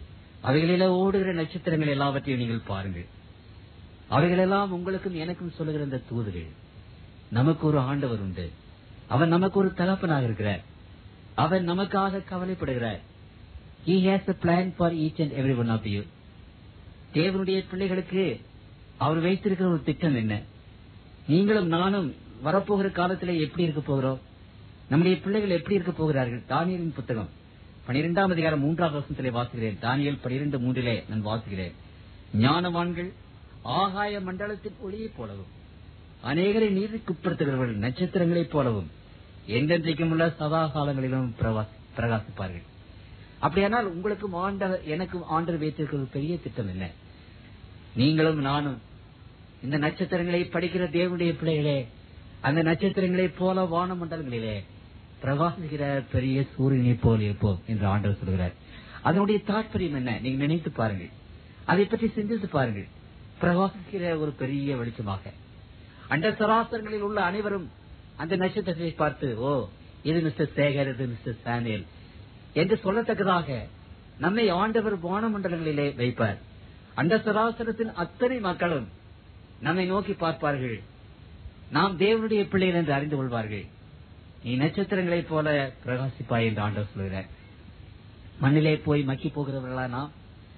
அவைகளில ஓடுகிற நட்சத்திரங்கள் எல்லாவற்றையும் நீங்கள் பாருங்கள் அவைகளெல்லாம் உங்களுக்கும் எனக்கும் சொல்லுகிற இந்த தூதுகள் நமக்கு ஒரு ஆண்டவர் உண்டு அவன் நமக்கு ஒரு தகப்பனாக இருக்கிறார் அவன் நமக்காக கவலைப்படுகிறார் He has a plan for each and every one of you. தேவனுடைய பிள்ளைகளுக்கு அவர் வைத்திருக்கிற ஒரு திட்டம் என்ன நீங்களும் நானும் வரப்போகிற காலத்திலே எப்படி இருக்க போகிறோம் நம்முடைய பிள்ளைகள் எப்படி இருக்க போகிறார்கள் தானியலின் புத்தகம் பனிரெண்டாம் அதிகாரம் மூன்றாம் வசனத்திலே வாசிக்கிறேன் தானியல் பனிரெண்டு மூன்றிலே நான் வாசிக்கிறேன் ஞானவான்கள் ஆகாய மண்டலத்தின் ஒளியைப் போலவும் அநேகரை நீதிக்குட்படுத்துகிறவர்கள் நட்சத்திரங்களைப் போலவும் என்றென்றைக்கும் உள்ள சதா காலங்களிலும் பிரவா- பிரகாசிப்பார்கள் அப்படியானால் உங்களுக்கும் ஆண்டவர் எனக்கும் ஆண்டவர் வைத்திருக்கிற ஒரு பெரிய திட்டம் என்ன நீங்களும் நானும் இந்த நட்சத்திரங்களை படிக்கிற தேவனுடைய பிள்ளைகளே அந்த நட்சத்திரங்களைப் போல வானமண்டலங்களிலே பிரகாசிக்கிற பெரிய சூரியனைப் போல இருப்போம் என்று ஆண்டவர் சொல்கிறார் அதனுடைய தாற்பயம் என்ன நீங்க நினைத்து பாருங்கள் அதை பற்றி சிந்தித்து பாருங்கள் பிரகாசிக்கிற ஒரு பெரிய வெளிச்சமாக அண்ட சராசரங்களில் உள்ள அனைவரும் அந்த நட்சத்திரத்தை பார்த்து ஓ இது மிஸ்டர் சேகர் இது மிஸ்டர் சானியல் என்று சொல்லத்தக்கதாக நம்மை ஆண்டவர் வானமண்டலங்களிலே வைப்பார் அண்ட சராசரத்தின் அத்தனை மக்களும் நம்மை நோக்கி பார்ப்பார்கள் நாம் தேவனுடைய பிள்ளைகள் என்று அறிந்து கொள்வார்கள் நீ நட்சத்திரங்களைப் போல பிரகாசிப்பாய் என்று ஆண்டவர் சொல்கிறார் மண்ணிலே போய் மக்கி போகிறவர்களா நாம்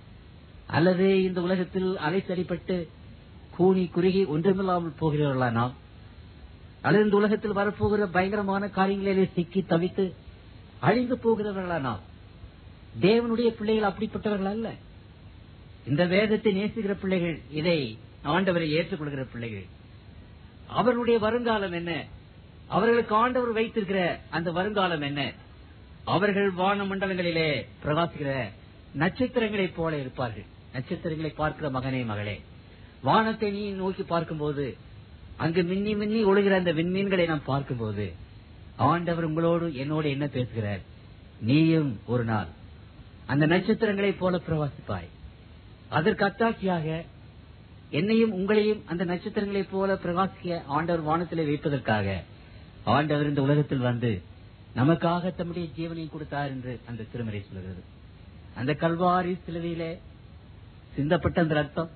அல்லது இந்த உலகத்தில் அலைச்சடிப்பட்டு கூனி குறுகி ஒன்றுமில்லாமல் போகிறவர்களா நாம் அல்லது இந்த உலகத்தில் வரப்போகிற பயங்கரமான காரியங்களிலே சிக்கி தவித்து அழிந்து போகிறவர்களா நாம் தேவனுடைய பிள்ளைகள் அப்படிப்பட்டவர்கள் அல்ல இந்த வேதத்தை நேசிக்கிற பிள்ளைகள் இதை ஆண்டவரை ஏற்றுக்கொள்கிற பிள்ளைகள் அவர்களுடைய வருங்காலம் என்ன அவர்களுக்கு ஆண்டவர் வைத்திருக்கிற அந்த வருங்காலம் என்ன அவர்கள் வான மண்டலங்களிலே பிரகாசிக்கிற நட்சத்திரங்களைப் போல இருப்பார்கள் நட்சத்திரங்களை பார்க்கிற மகனே மகளே வானத்தை நீ நோக்கி பார்க்கும்போது அங்கு மின்னி மின்னி ஒழுகிற அந்த விண்மீன்களை நாம் பார்க்கும்போது ஆண்டவர் உங்களோடு என்னோடு என்ன பேசுகிறார் நீயும் ஒரு நாள் அந்த நட்சத்திரங்களைப் போல பிரவாசிப்பாய் அதற்கு அத்தாட்சியாக என்னையும் உங்களையும் அந்த நட்சத்திரங்களைப் போல பிரகாசிக்க ஆண்டவர் வானத்திலே வைப்பதற்காக ஆண்டவர் இந்த உலகத்தில் வந்து நமக்காக தம்முடைய ஜீவனை கொடுத்தார் என்று அந்த திருமறை சொல்கிறது அந்த கல்வாரி சிலுவையிலே சிந்தப்பட்ட அந்த ரத்தம்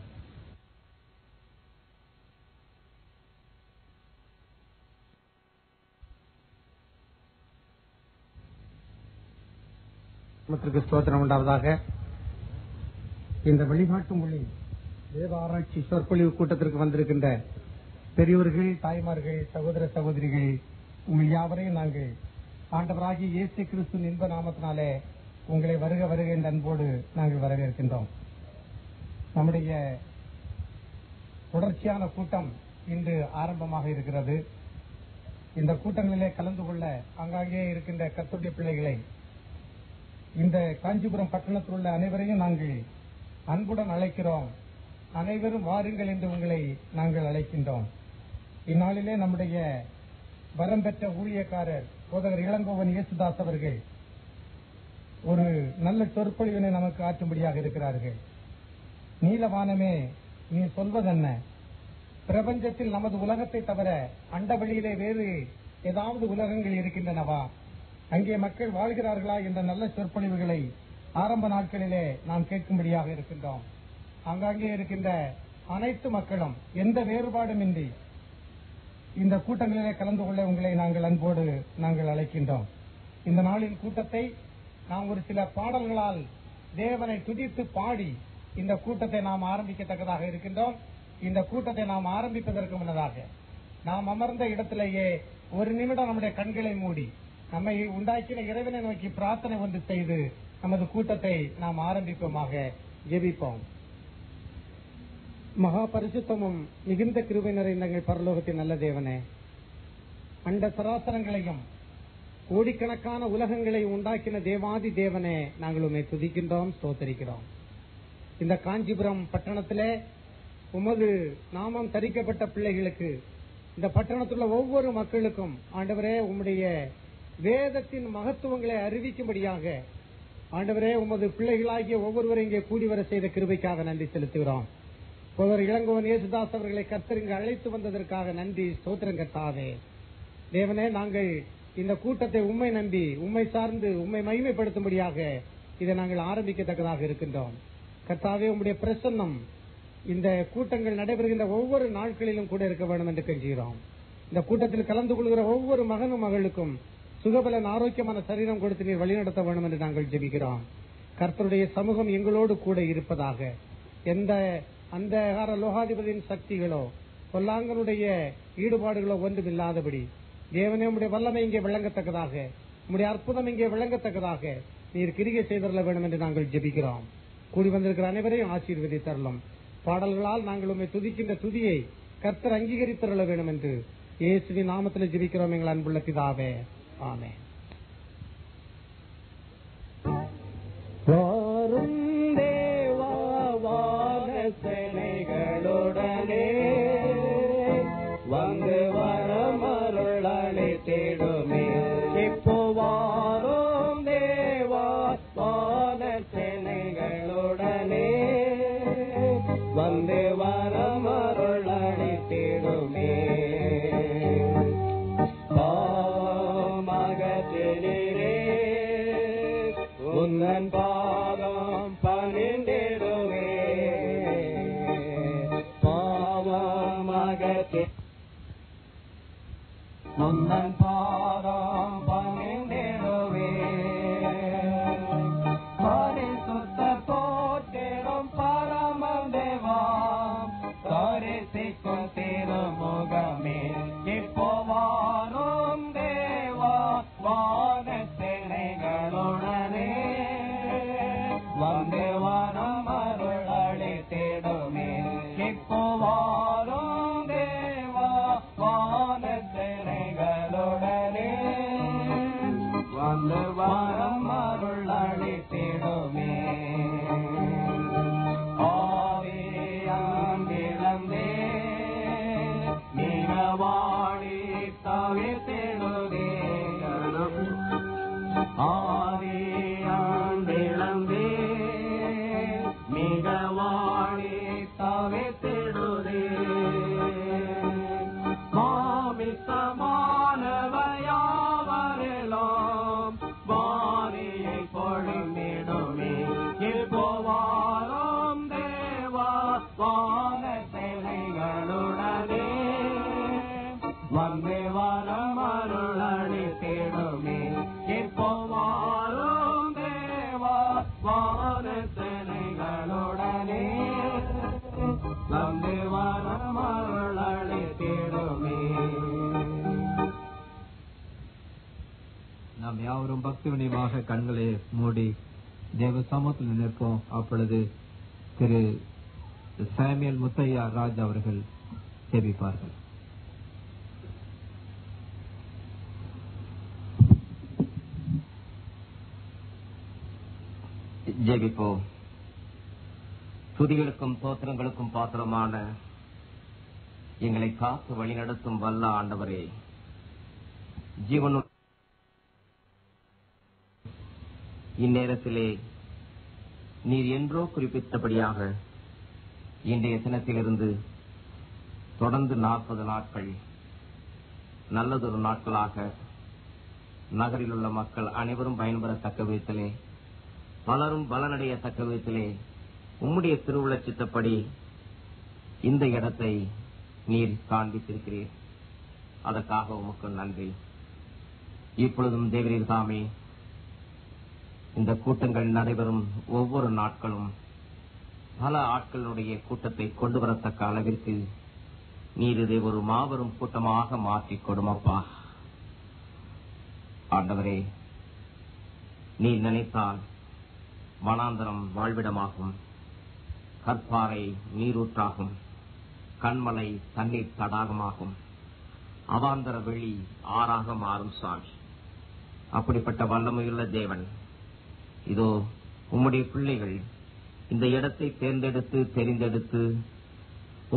நாமத்திற்கு ஸ்தோத்திரம் உண்டாவதாக இந்த வழிகாட்டு மொழி வேத ஆராய்ச்சி சொற்பொழிவு கூட்டத்திற்கு வந்திருக்கின்ற பெரியோர்கள் தாய்மார்கள் சகோதர சகோதரிகள் உங்கள் யாவரையும் நாங்கள் ஆண்டவராகிய இயேசு கிறிஸ்து இன்ப நாமத்தினாலே உங்களை வருக வருக என்ற அன்போடு நாங்கள் வரவேற்கின்றோம் நம்முடைய தொடர்ச்சியான கூட்டம் இன்று ஆரம்பமாக இருக்கிறது இந்த கூட்டங்களிலே கலந்து கொள்ள ஆங்காங்கே இருக்கின்ற கர்த்தருடைய பிள்ளைகளை இந்த காஞ்சிபுரம் பட்டணத்தில் உள்ள அனைவரையும் நாங்கள் அன்புடன் அழைக்கிறோம் அனைவரும் வாருங்கள் என்று உங்களை நாங்கள் அழைக்கின்றோம் இந்நாளிலே நம்முடைய வரம் பெற்ற ஊழியக்காரர் போதகர் இளங்கோவன் இயேசுதாஸ் அவர்கள் ஒரு நல்ல சொற்பொழிவினை நமக்கு ஆற்றும்படியாக இருக்கிறார்கள் நீலவானமே நீ சொல்வதென்ன பிரபஞ்சத்தில் நமது உலகத்தை தவிர அண்டவெளியிலே வேறு ஏதாவது உலகங்கள் இருக்கின்றனவா அங்கே மக்கள் வாழ்கிறார்களா என்ற நல்ல சொற்பொழிவுகளை ஆரம்ப நாட்களிலே நாம் கேட்கும்படியாக இருக்கின்றோம் ஆங்காங்கே இருக்கின்ற அனைத்து மக்களும் எந்த வேறுபாடுமின்றி இந்த கூட்டங்களிலே கலந்து கொள்ள உங்களை நாங்கள் அன்போடு நாங்கள் அழைக்கின்றோம் இந்த நாளின் கூட்டத்தை நாம் ஒரு சில பாடல்களால் தேவனை துதித்து பாடி இந்த கூட்டத்தை நாம் ஆரம்பிக்கத்தக்கதாக இருக்கின்றோம் இந்த கூட்டத்தை நாம் ஆரம்பிப்பதற்கு முன்னதாக நாம் அமர்ந்த இடத்திலேயே ஒரு நிமிடம் நம்முடைய கண்களை மூடி நம்மை உண்டாக்கின இறைவனை நோக்கி பிரார்த்தனை ஒன்று செய்து நமது கூட்டத்தை நாம் ஆரம்பிப்போமாக ஜெபிப்போம் மகா பரிசுத்தமும் மிகுந்த கிருபை நிறைந்த எங்கள் பரலோகத்தின் நல்ல தேவனே அண்ட சராசரங்களையும் கோடிக்கணக்கான உலகங்களை உண்டாக்கின தேவாதி தேவனே நாங்கள் உண்மை துதிக்கின்றோம் ஸ்தோத்தரிக்கிறோம் இந்த காஞ்சிபுரம் பட்டணத்திலே உமது நாமம் தரிக்கப்பட்ட பிள்ளைகளுக்கு இந்த பட்டணத்தில் உள்ள ஒவ்வொரு மக்களுக்கும் ஆண்டவரே உம்முடைய வேதத்தின் மகத்துவங்களை அறிவிக்கும்படியாக ஆண்டவரே உமது பிள்ளைகளாகிய ஒவ்வொருவரும் இங்கே கூடி வர செய்த கிருபைக்காக நன்றி செலுத்துகிறோம் ஒருவர் இளங்கோவன் இயேசுதாஸ் அவர்களை கர்த்தர் இங்கு அழைத்து வந்ததற்காக நன்றி ஸ்தோத்திரம் கர்த்தாவே தேவனே நாங்கள் இந்த கூட்டத்தை உண்மை நம்பி உண்மை சார்ந்து உண்மை மகிமைப்படுத்தும்படியாக இதை நாங்கள் ஆரம்பிக்கத்தக்கதாக இருக்கின்றோம் கர்த்தாவே உம்முடைய பிரசன்னம் இந்த கூட்டங்கள் நடைபெறுகின்ற ஒவ்வொரு நாட்களிலும் கூட இருக்க வேண்டும் என்று கெஞ்சுகிறோம் இந்த கூட்டத்தில் கலந்து கொள்கிற ஒவ்வொரு மகனும் மகளுக்கும் சுகபலன் ஆரோக்கியமான சரீரம் கொடுத்து நீர் வழிநடத்த வேண்டும் என்று நாங்கள் ஜெபிக்கிறோம் கர்த்தருடைய சமூகம் எங்களோடு கூட இருப்பதாக எந்த அந்த லோகாதிபதியின் சக்திகளோ பொல்லாங்கனுடைய ஈடுபாடுகளோ ஒன்றும் இல்லாதபடி தேவனே உம்முடைய வல்லமை இங்கே விளங்கத்தக்கதாக உம்முடைய அற்புதம் இங்கே விளங்கத்தக்கதாக நீர் கிரிகை செய்தரல வேண்டும் என்று நாங்கள் ஜெபிக்கிறோம் கூடி வந்திருக்கிற அனைவரையும் ஆசீர்வதி தரலாம் பாடல்களால் நாங்கள் உண்மை துதிக்கின்ற துதியை கர்த்தர் அங்கீகரித்தருள வேண்டும் என்று இயேசுவின் நாமத்தில் ஜெபிக்கிறோம் எங்கள் அன்புள்ள பிதாவே ஆமே வாரும் தேவா வானசனைகளுடனே வந்து வரமருளனை தேடுமே இப்போ வாரும் தேவா வானசனைகளுடனே வந்து வரமருளனை தேடுமே பாமகத்தினரே உன்னன் பாதம் பணிந்திடுவே பாவமகத்தி உன்னன் பாதம் பணிந்திடுவே பரிசுத்த போற்றிடும் பரமம் தேவா தரிசிக்கும் திருமுகமே இப்போ வாரும் தேவா வானத்தினைகளுடனே வந்து வரம் அருளை தேடுமே இப்போ வாரும் தேவா வானத்தினைகளுடனே வந்து வரம் அருளை தேடுமே ஆவியாண்டிழந்தே மிகவாடி தவிர்த்திடுதே ஆவியாண்டிழந்தே மிகவாடி தவிர்த்திடுதே மாமிசமானவையாவரெல்லாம் வாரியை பொழுந்திடுமே இப்போ வாரம் தேவா வான சேனைகளுடனே வந்து வரம் அருளடி தேடுமே இப்போ வாரம் தேவா வான சேனைகளுடனே வந்து வரம் அருளடி தேடுமே நாம் யாவரும் பக்தி வினயமாக கண்களை மூடி தேவ சமூகத்தில் நிற்போம் அப்பொழுது திரு சாமியல் முத்தையா ராஜ் அவர்கள் ஜெபிப்பார்கள் ஜெபிப்போம் துதிகளுக்கும் தோத்திரங்களுக்கும் பாத்திரமான எங்களை காத்து வழிநடத்தும் வல்ல ஆண்டவரே ஜீவனு இந்நேரத்திலே நீர் என்றோ குறிப்பிட்டபடியாக இன்றைய தினத்திலிருந்து தொடர்ந்து நாற்பது நாட்கள் நல்லதொரு நாட்களாக நகரில் உள்ள மக்கள் அனைவரும் பயன்பெறத்தக்க விதத்திலே பலரும் பலனடையத்தக்க விதத்திலே உம்முடைய திருவுள்ள சித்தப்படி இந்த இடத்தை நீர் காண்பித்திருக்கிறீர் அதற்காக உமக்கு நன்றி இப்பொழுதும் தேவரீர் தாமே இந்த கூட்டங்கள் நடைபெறும் ஒவ்வொரு நாட்களும் பல ஆட்களுடைய கூட்டத்தை கொண்டு வரத்தக்க அளவிற்கு நீர் இதை ஒரு மாபெரும் கூட்டமாக மாற்றிக் கொடுமப்பா ஆண்டவரே நீ நினைத்தால் வனாந்தரம் வாழ்விடமாகும் கற்பாறை நீரூற்றாகும் கண்மலை தண்ணீர் தடாகமாகும் அவாந்தர வெளி ஆறாக மாறும் சாமி அப்படிப்பட்ட வல்லமையுள்ள தேவன் இதோ உம்முடைய பிள்ளைகள் இந்த இடத்தை தேர்ந்தெடுத்து தெரிந்தெடுத்து